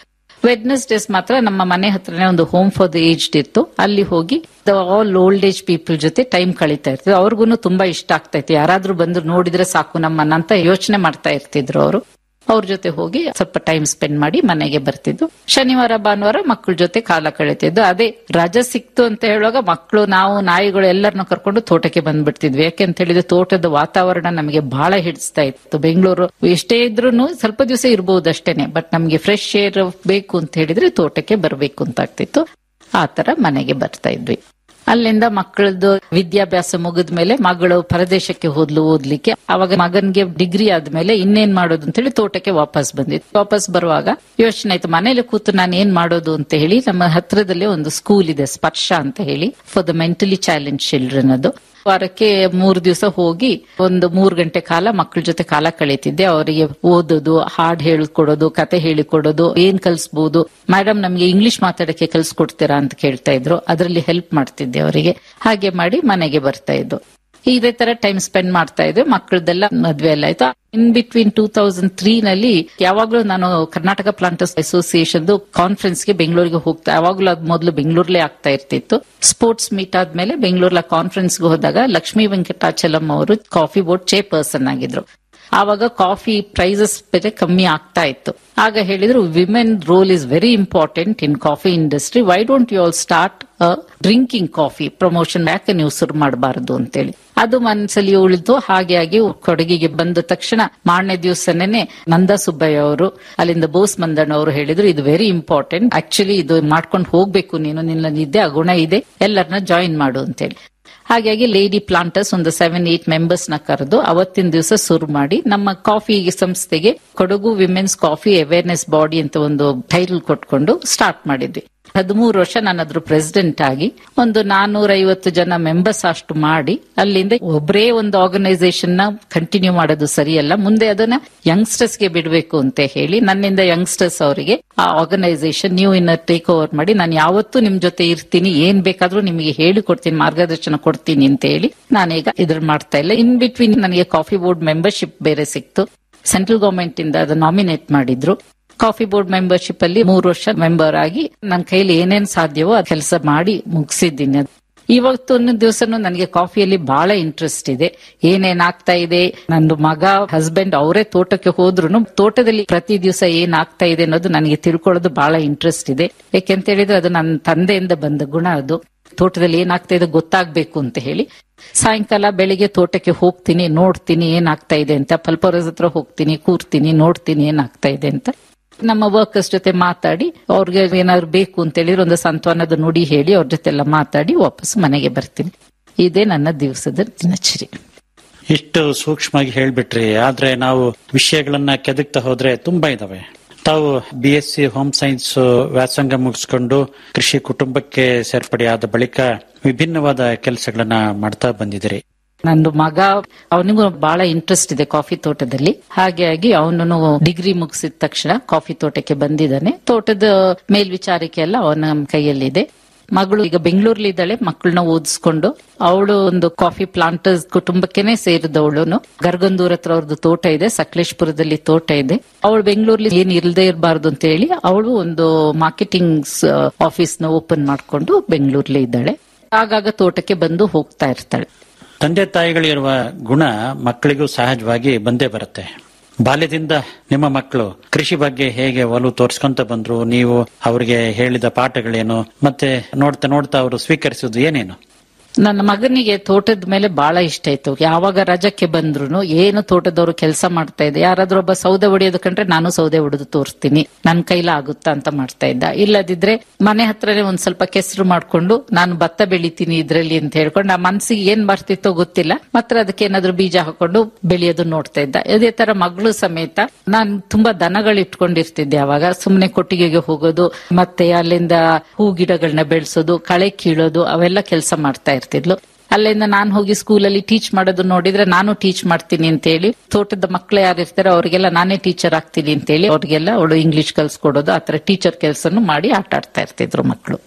ವೆಡ್ನೆಸ್ಡೇಸ್ ಮಾತ್ರ ನಮ್ಮ ಮನೆ ಹತ್ರನೇ ಒಂದು ಹೋಮ್ ಫಾರ್ ದ ಏಜ್ಡ್ ಇತ್ತು ಅಲ್ಲಿ ಹೋಗಿ ಆಲ್ ಓಲ್ಡ್ ಏಜ್ ಪೀಪಲ್ ಜೊತೆ ಟೈಮ್ ಕಳೀತಾ ಇರ್ತೀವಿ ಅವ್ರಿಗೂ ತುಂಬಾ ಇಷ್ಟ ಆಗ್ತಾ ಇತ್ತು ಯಾರಾದ್ರೂ ಬಂದು ನೋಡಿದ್ರೆ ಸಾಕು ನಮ್ಮನ್ನ ಅಂತ ಯೋಚನೆ ಮಾಡ್ತಾ ಇರ್ತಿದ್ರು ಅವರು ಅವ್ರ ಜೊತೆ ಹೋಗಿ ಸ್ವಲ್ಪ ಟೈಮ್ ಸ್ಪೆಂಡ್ ಮಾಡಿ ಮನೆಗೆ ಬರ್ತಿದ್ದು ಶನಿವಾರ ಭಾನುವಾರ ಮಕ್ಕಳ ಜೊತೆ ಕಾಲ ಕಳೀತಿದ್ದು ಅದೇ ರಜೆ ಸಿಕ್ತು ಅಂತ ಹೇಳುವಾಗ ಮಕ್ಕಳು ನಾವು ನಾಯಿಗಳು ಎಲ್ಲರನ್ನ ಕರ್ಕೊಂಡು ತೋಟಕ್ಕೆ ಬಂದ್ಬಿಡ್ತಿದ್ವಿ ಯಾಕೆ ಅಂತ ಹೇಳಿದ್ರೆ ತೋಟದ ವಾತಾವರಣ ನಮಗೆ ಬಹಳ ಹಿಡಿಸ್ತಾ ಇತ್ತು ಬೆಂಗಳೂರು ಎಷ್ಟೇ ಇದ್ರೂ ಸ್ವಲ್ಪ ದಿವಸ ಇರಬಹುದು ಅಷ್ಟೇನೆ ಬಟ್ ನಮ್ಗೆ ಫ್ರೆಶ್ ಏರ್ ಬೇಕು ಅಂತ ಹೇಳಿದ್ರೆ ತೋಟಕ್ಕೆ ಬರಬೇಕು ಅಂತ ಆಗ್ತಿತ್ತು ಆ ತರ ಮನೆಗೆ ಬರ್ತಾ ಇದ್ವಿ ಅಲ್ಲಿಂದ ಮಕ್ಕಳದ್ದು ವಿದ್ಯಾಭ್ಯಾಸ ಮುಗಿದ ಮೇಲೆ ಮಗಳು ಪರದೇಶಕ್ಕೆ ಹೋದ್ಲು ಓದ್ಲಿಕ್ಕೆ ಅವಾಗ ಮಗನ್ಗೆ ಡಿಗ್ರಿ ಆದ್ಮೇಲೆ ಇನ್ನೇನ್ ಮಾಡೋದು ಅಂತ ಹೇಳಿ ತೋಟಕ್ಕೆ ವಾಪಸ್ ಬಂದಿತ್ತು ವಾಪಸ್ ಬರುವಾಗ ಯೋಚನೆ ಆಯ್ತು ಮನೇಲಿ ಕೂತು ನಾನು ಏನ್ ಮಾಡೋದು ಅಂತ ಹೇಳಿ ನಮ್ಮ ಹತ್ರದಲ್ಲೇ ಒಂದು ಸ್ಕೂಲ್ ಇದೆ ಸ್ಪರ್ಶ ಅಂತ ಹೇಳಿ for the mentally challenge children ಅದು ವಾರಕ್ಕೆ ಮೂರು ದಿವಸ ಹೋಗಿ ಒಂದು ಮೂರು ಗಂಟೆ ಕಾಲ ಮಕ್ಕಳ ಜೊತೆ ಕಾಲ ಕಳೀತಿದ್ದೆ ಅವರಿಗೆ ಓದೋದು ಹಾಡ್ ಹೇಳಿಕೊಡೋದು ಕತೆ ಹೇಳಿಕೊಡೋದು ಏನ್ ಕಲಿಸಬಹುದು ಮೇಡಮ್ ನಮ್ಗೆ ಇಂಗ್ಲಿಷ್ ಮಾತಾಡಕ್ಕೆ ಕಲ್ಸ್ಕೊಡ್ತೀರಾ ಅಂತ ಕೇಳ್ತಾ ಇದ್ರು ಅದರಲ್ಲಿ ಹೆಲ್ಪ್ ಮಾಡ್ತಿದ್ದೆ ಅವರಿಗೆ ಹಾಗೆ ಮಾಡಿ ಮನೆಗೆ ಬರ್ತಾ ಇದ್ದು ಇದೇ ತರ ಟೈಮ್ ಸ್ಪೆಂಡ್ ಮಾಡ್ತಾ ಇದ್ದೆ ಮಕ್ಕಳದೆಲ್ಲ ಮದ್ವೆ ಎಲ್ಲ ಆಯ್ತು in between two thousand three ನಲ್ಲಿ ಯಾವಾಗ್ಲೂ ನಾನು ಕರ್ನಾಟಕ ಪ್ಲಾಂಟರ್ಸ್ ಅಸೋಸಿಯೇಷನ್ ಕಾನ್ಫರೆನ್ಸ್ಗೆ ಬೆಂಗಳೂರಿಗೆ ಹೋಗ್ತಾ ಯಾವಾಗ್ಲೂ ಅದು ಮೊದಲು ಬೆಂಗಳೂರಲ್ಲೇ ಆಗ್ತಾ ಇರ್ತಿತ್ತು ಸ್ಪೋರ್ಟ್ಸ್ ಮೀಟ್ ಆದ್ಮೇಲೆ ಬೆಂಗಳೂರ್ಲ ಕಾನ್ಫರೆನ್ಸ್ಗೆ ಹೋದಾಗ ಲಕ್ಷ್ಮೀ ವೆಂಕಟಾಚಲಂ ಅವರು ಕಾಫಿ ಬೋರ್ಡ್ ಚೇ ಪರ್ಸನ್ ಆಗಿದ್ರು ಆವಾಗ ಕಾಫಿ ಪ್ರೈಸಸ್ ಬೇರೆ ಕಮ್ಮಿ ಆಗ್ತಾ ಇತ್ತು ಆಗ ಹೇಳಿದ್ರು women role is very important in coffee industry why don't you all start drinking coffee promotion ಯಾಕೆ ನೀವು ಶುರು ಮಾಡಬಾರದು ಅಂತೇಳಿ ಅದು ಮನಸ್ಸಲ್ಲಿ ಉಳಿದು ಹಾಗೆ ಆಗಿ ಕೊಡಗಿಗೆ ಬಂದ ತಕ್ಷಣ ಮಾರನೇ ದಿವಸನೇ ನಂದಾ ಸುಬ್ಬಯ್ಯ ಅವರು ಅಲ್ಲಿಂದ ಬೋಸ್ ಮಂದಣ್ಣ ಅವರು ಹೇಳಿದ್ರು ಇದು ವೆರಿ ಇಂಪಾರ್ಟೆಂಟ್ ಆಕ್ಚುಲಿ ಇದು ಮಾಡ್ಕೊಂಡು ಹೋಗ್ಬೇಕು ನೀನು ನಿನ್ನ ನಿದ್ದೆ ಆ ಗುಣ ಇದೆ ಎಲ್ಲರನ್ನ ಜಾಯಿನ್ ಮಾಡು ಅಂತೇಳಿ ಹಾಗಾಗಿ ಲೇಡಿ ಪ್ಲಾಂಟರ್ಸ್ ಒಂದು ಸೆವೆನ್ ಏಟ್ ಮೆಂಬರ್ಸ್ ನ ಕರೆದು ಅವತ್ತಿನ ದಿವಸ ಶುರು ಮಾಡಿ ನಮ್ಮ ಕಾಫಿ ಸಂಸ್ಥೆಗೆ Kodagu women's coffee awareness body ಅಂತ ಒಂದು ಟೈಟಲ್ ಕೊಟ್ಕೊಂಡು ಸ್ಟಾರ್ಟ್ ಮಾಡಿದ್ವಿ ಹದಿಮೂರು ವರ್ಷ ನಾನು ಅದ್ರ ಪ್ರೆಸಿಡೆಂಟ್ ಆಗಿ ಒಂದು ನಾನೂರ ಐವತ್ತು ಜನ ಮೆಂಬರ್ಸ್ ಅಷ್ಟು ಮಾಡಿ ಅಲ್ಲಿಂದ ಒಬ್ಬರೇ ಒಂದು ಆರ್ಗನೈಸೇಷನ್ ನ ಕಂಟಿನ್ಯೂ ಮಾಡೋದು ಸರಿಯಲ್ಲ ಮುಂದೆ ಅದನ್ನ ಯಂಗ್ಸ್ಟರ್ಸ್ ಗೆ ಬಿಡಬೇಕು ಅಂತ ಹೇಳಿ ನನ್ನಿಂದ ಯಂಗ್ಸ್ಟರ್ಸ್ ಅವರಿಗೆ ಆ ಆರ್ಗನೈಸೇಷನ್ ನೀವು ಇನ್ನ ಟೇಕ್ ಓವರ್ ಮಾಡಿ ನಾನು ಯಾವತ್ತೂ ನಿಮ್ ಜೊತೆ ಇರ್ತೀನಿ ಏನ್ ಬೇಕಾದ್ರೂ ನಿಮಗೆ ಹೇಳಿಕೊಡ್ತೀನಿ ಮಾರ್ಗದರ್ಶನ ಕೊಡ್ತೀನಿ ಅಂತ ಹೇಳಿ ನಾನೀಗ ಇದ್ರ ಮಾಡ್ತಾ ಇಲ್ಲ ಇನ್ ಬಿಟ್ವೀನ್ ನನಗೆ ಕಾಫಿ ಬೋರ್ಡ್ ಮೆಂಬರ್ಶಿಪ್ ಬೇರೆ ಸಿಕ್ತು ಸೆಂಟ್ರಲ್ ಗವರ್ಮೆಂಟ್ ಇಂದ ಅದು ನಾಮಿನೇಟ್ ಮಾಡಿದ್ರು ಕಾಫಿ ಬೋರ್ಡ್ ಮೆಂಬರ್ಶಿಪ್ ಅಲ್ಲಿ ಮೂರು ವರ್ಷ ಮೆಂಬರ್ ಆಗಿ ನನ್ನ ಕೈಲಿ ಏನೇನ್ ಸಾಧ್ಯವೋ ಆ ಕೆಲಸ ಮಾಡಿ ಮುಗಿಸಿದ್ದೀನಿ ಇವತ್ತೊಂದು ದಿವಸನೂ ನನಗೆ ಕಾಫಿಯಲ್ಲಿ ಬಹಳ ಇಂಟ್ರೆಸ್ಟ್ ಇದೆ ಏನೇನ್ ಆಗ್ತಾ ಇದೆ ನಂದು ಮಗ ಹಸ್ಬೆಂಡ್ ಅವರೇ ತೋಟಕ್ಕೆ ಹೋದ್ರು ತೋಟದಲ್ಲಿ ಪ್ರತಿ ದಿವಸ ಏನ್ ಆಗ್ತಾ ಇದೆ ಅನ್ನೋದು ನನಗೆ ತಿಳ್ಕೊಳ್ಳೋದು ಬಹಳ ಇಂಟ್ರೆಸ್ಟ್ ಇದೆ ಯಾಕೆಂತ ಹೇಳಿದ್ರೆ ಅದು ನನ್ನ ತಂದೆಯಿಂದ ಬಂದ ಗುಣ ಅದು ತೋಟದಲ್ಲಿ ಏನಾಗ್ತಾ ಇದೆ ಗೊತ್ತಾಗ್ಬೇಕು ಅಂತ ಹೇಳಿ ಸಾಯಂಕಾಲ ಬೆಳಿಗ್ಗೆ ತೋಟಕ್ಕೆ ಹೋಗ್ತೀನಿ ನೋಡ್ತೀನಿ ಏನಾಗ್ತಾ ಇದೆ ಅಂತ ಪಲ್ಪರೋಸ್ ಹತ್ರ ಹೋಗ್ತೀನಿ ಕೂರ್ತೀನಿ ನೋಡ್ತೀನಿ ಏನಾಗ್ತಾ ಇದೆ ಅಂತ ನಮ್ಮ ವರ್ಕರ್ಸ್ ಜೊತೆ ಮಾತಾಡಿ ಅವ್ರಿಗೆ ಏನಾದ್ರು ಬೇಕು ಅಂತ ಹೇಳಿದ್ರೆ ಒಂದು ಸಂತಾನದ ನುಡಿ ಹೇಳಿ ಅವ್ರ ಜೊತೆ ಎಲ್ಲ ಮಾತಾಡಿ ವಾಪಸ್ ಮನೆಗೆ ಬರ್ತೀನಿ ಇದೇ ನನ್ನ ದಿವಸದ ದಿನಚರಿ ಇಷ್ಟು ಸೂಕ್ಷ್ಮವಾಗಿ ಹೇಳ್ಬಿಟ್ರಿ ಆದ್ರೆ ನಾವು ವಿಷಯಗಳನ್ನ ಕೆದಕ್ತಾ ಹೋದ್ರೆ ತುಂಬಾ ಇದಾವೆ ತಾವು B S C home science ವ್ಯಾಸಂಗ ಮುಗಿಸ್ಕೊಂಡು ಕೃಷಿ ಕುಟುಂಬಕ್ಕೆ ಸೇರ್ಪಡೆಯಾದ ಬಳಿಕ ವಿಭಿನ್ನವಾದ ಕೆಲಸಗಳನ್ನ ಮಾಡ್ತಾ ಬಂದಿದ್ದೀರಿ ನಂದು ಮಗ ಅವನಿಗೂ ಬಹಳ ಇಂಟ್ರೆಸ್ಟ್ ಇದೆ ಕಾಫಿ ತೋಟದಲ್ಲಿ ಹಾಗಾಗಿ ಅವನು ಡಿಗ್ರಿ ಮುಗಿಸಿದ ತಕ್ಷಣ ಕಾಫಿ ತೋಟಕ್ಕೆ ಬಂದಿದ್ದಾನೆ ತೋಟದ ಮೇಲ್ವಿಚಾರಿಕೆ ಎಲ್ಲ ಅವನ ಕೈಯಲ್ಲಿದೆ ಮಗಳು ಈಗ ಬೆಂಗಳೂರಲ್ಲಿ ಇದ್ದಾಳೆ ಮಕ್ಕಳನ್ನ ಓದಿಸ್ಕೊಂಡು ಅವಳು ಒಂದು ಕಾಫಿ ಪ್ಲಾಂಟರ್ಸ್ ಕುಟುಂಬಕ್ಕೆನೆ ಸೇರಿದವಳು ಗರ್ಗಂದೂರ್ ಹತ್ರ ಅವ್ರದ್ದು ತೋಟ ಇದೆ ಸಕಲೇಶ್ಪುರದಲ್ಲಿ ತೋಟ ಇದೆ ಅವಳು ಬೆಂಗಳೂರಲ್ಲಿ ಏನ್ ಇಲ್ಲದೆ ಇರಬಾರ್ದು ಅಂತ ಹೇಳಿ ಅವಳು ಒಂದು ಮಾರ್ಕೆಟಿಂಗ್ ಆಫೀಸ್ ನ ಓಪನ್ ಮಾಡ್ಕೊಂಡು ಬೆಂಗಳೂರಲ್ಲಿ ಇದ್ದಾಳೆ ಆಗಾಗ ತೋಟಕ್ಕೆ ಬಂದು ಹೋಗ್ತಾ ಇರ್ತಾಳೆ ತಂದೆ ತಾಯಿಗಳಿರುವ ಗುಣ ಮಕ್ಕಳಿಗೂ ಸಹಜವಾಗಿ ಬಂದೇ ಬರುತ್ತೆ ಬಾಲ್ಯದಿಂದ ನಿಮ್ಮ ಮಕ್ಕಳು ಕೃಷಿ ಬಗ್ಗೆ ಹೇಗೆ ಒಲವು ತೋರಿಸ್ಕೊಂತ ಬಂದ್ರು ನೀವು ಅವರಿಗೆ ಹೇಳಿದ ಪಾಠಗಳೇನು ಮತ್ತೆ ನೋಡ್ತಾ ನೋಡ್ತಾ ಅವರು ಸ್ವೀಕರಿಸುವುದು ಏನೇನು ನನ್ನ ಮಗನಿಗೆ ತೋಟದ ಮೇಲೆ ಬಹಳ ಇಷ್ಟ ಇತ್ತು ಯಾವಾಗ ರಜಕ್ಕೆ ಬಂದ್ರು ಏನು ತೋಟದವರು ಕೆಲಸ ಮಾಡ್ತಾ ಇದ್ದೆ ಯಾರಾದ್ರೂ ಒಬ್ಬ ಸೌದೆ ಹೊಡೆಯೋದು ಕಂಡ್ರೆ ನಾನು ಸೌದೆ ಹೊಡೆದು ತೋರಿಸ್ತೀನಿ ನನ್ ಕೈಲ ಆಗುತ್ತಾ ಅಂತ ಮಾಡ್ತಾ ಇದ್ದ ಇಲ್ಲದಿದ್ರೆ ಮನೆ ಹತ್ರನೇ ಒಂದ್ ಸ್ವಲ್ಪ ಕೆಸರು ಮಾಡ್ಕೊಂಡು ನಾನು ಭತ್ತ ಬೆಳಿತೀನಿ ಇದ್ರಲ್ಲಿ ಅಂತ ಹೇಳ್ಕೊಂಡು ಆ ಮನ್ಸಿಗೆ ಏನ್ ಬರ್ತಿತ್ತೋ ಗೊತ್ತಿಲ್ಲ ಮಾತ್ರ ಅದಕ್ಕೆ ಏನಾದ್ರು ಬೀಜ ಹಾಕೊಂಡು ಬೆಳೆಯೋದು ನೋಡ್ತಾ ಇದ್ದ ಇದೇ ತರ ಮಗಳು ಸಮೇತ ನಾನು ತುಂಬಾ ದನಗಳು ಇಟ್ಕೊಂಡಿರ್ತಿದ್ದೆ ಅವಾಗ ಸುಮ್ನೆ ಕೊಟ್ಟಿಗೆಗೆ ಹೋಗೋದು ಮತ್ತೆ ಅಲ್ಲಿಂದ ಹೂ ಗಿಡಗಳನ್ನ ಬೆಳೆಸೋದು ಕಳೆ ಕೀಳೋದು ಅವೆಲ್ಲ ಕೆಲಸ ಮಾಡ್ತಾ ಇರ್ತಿದ್ಲು ಅಲ್ಲಿಂದ ನಾನು ಹೋಗಿ ಸ್ಕೂಲಲ್ಲಿ ಟೀಚ್ ಮಾಡೋದು ನೋಡಿದ್ರೆ ನಾನು ಟೀಚ್ ಮಾಡ್ತೀನಿ ಅಂತ ಹೇಳಿ ತೋಟದ ಮಕ್ಕಳು ಯಾರು ಇರ್ತಾರೆ ಅವರಿಗೆಲ್ಲ ನಾನೇ ಟೀಚರ್ ಆಗ್ತೀನಿ ಅಂತ ಹೇಳಿ ಅವ್ರಿಗೆಲ್ಲ ಅವಳು ಇಂಗ್ಲಿಷ್ ಕಲ್ಸ್ಕೊಡೋದು ಆತರ ಟೀಚರ್ ಕೆಲಸನು ಮಾಡಿ ಆಟ ಆಡ್ತಾ ಇರ್ತಿದ್ರು ಮಕ್ಕಳು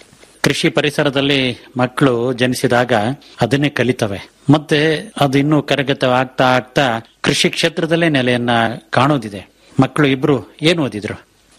ಕೃಷಿ ಪರಿಸರದಲ್ಲಿ ಮಕ್ಕಳು ಜನಿಸಿದಾಗ ಅದನ್ನೇ ಕಲಿತವೆ ಮತ್ತೆ ಅದು ಇನ್ನೂ ಕರಗತ ಆಗ್ತಾ ಆಗ್ತಾ ಕೃಷಿ ಕ್ಷೇತ್ರದಲ್ಲೇ ನೆಲೆಯನ್ನ ಕಾಣೋದಿದೆ ಮಕ್ಕಳು ಇಬ್ರು ಏನು ಓದಿದ್ರು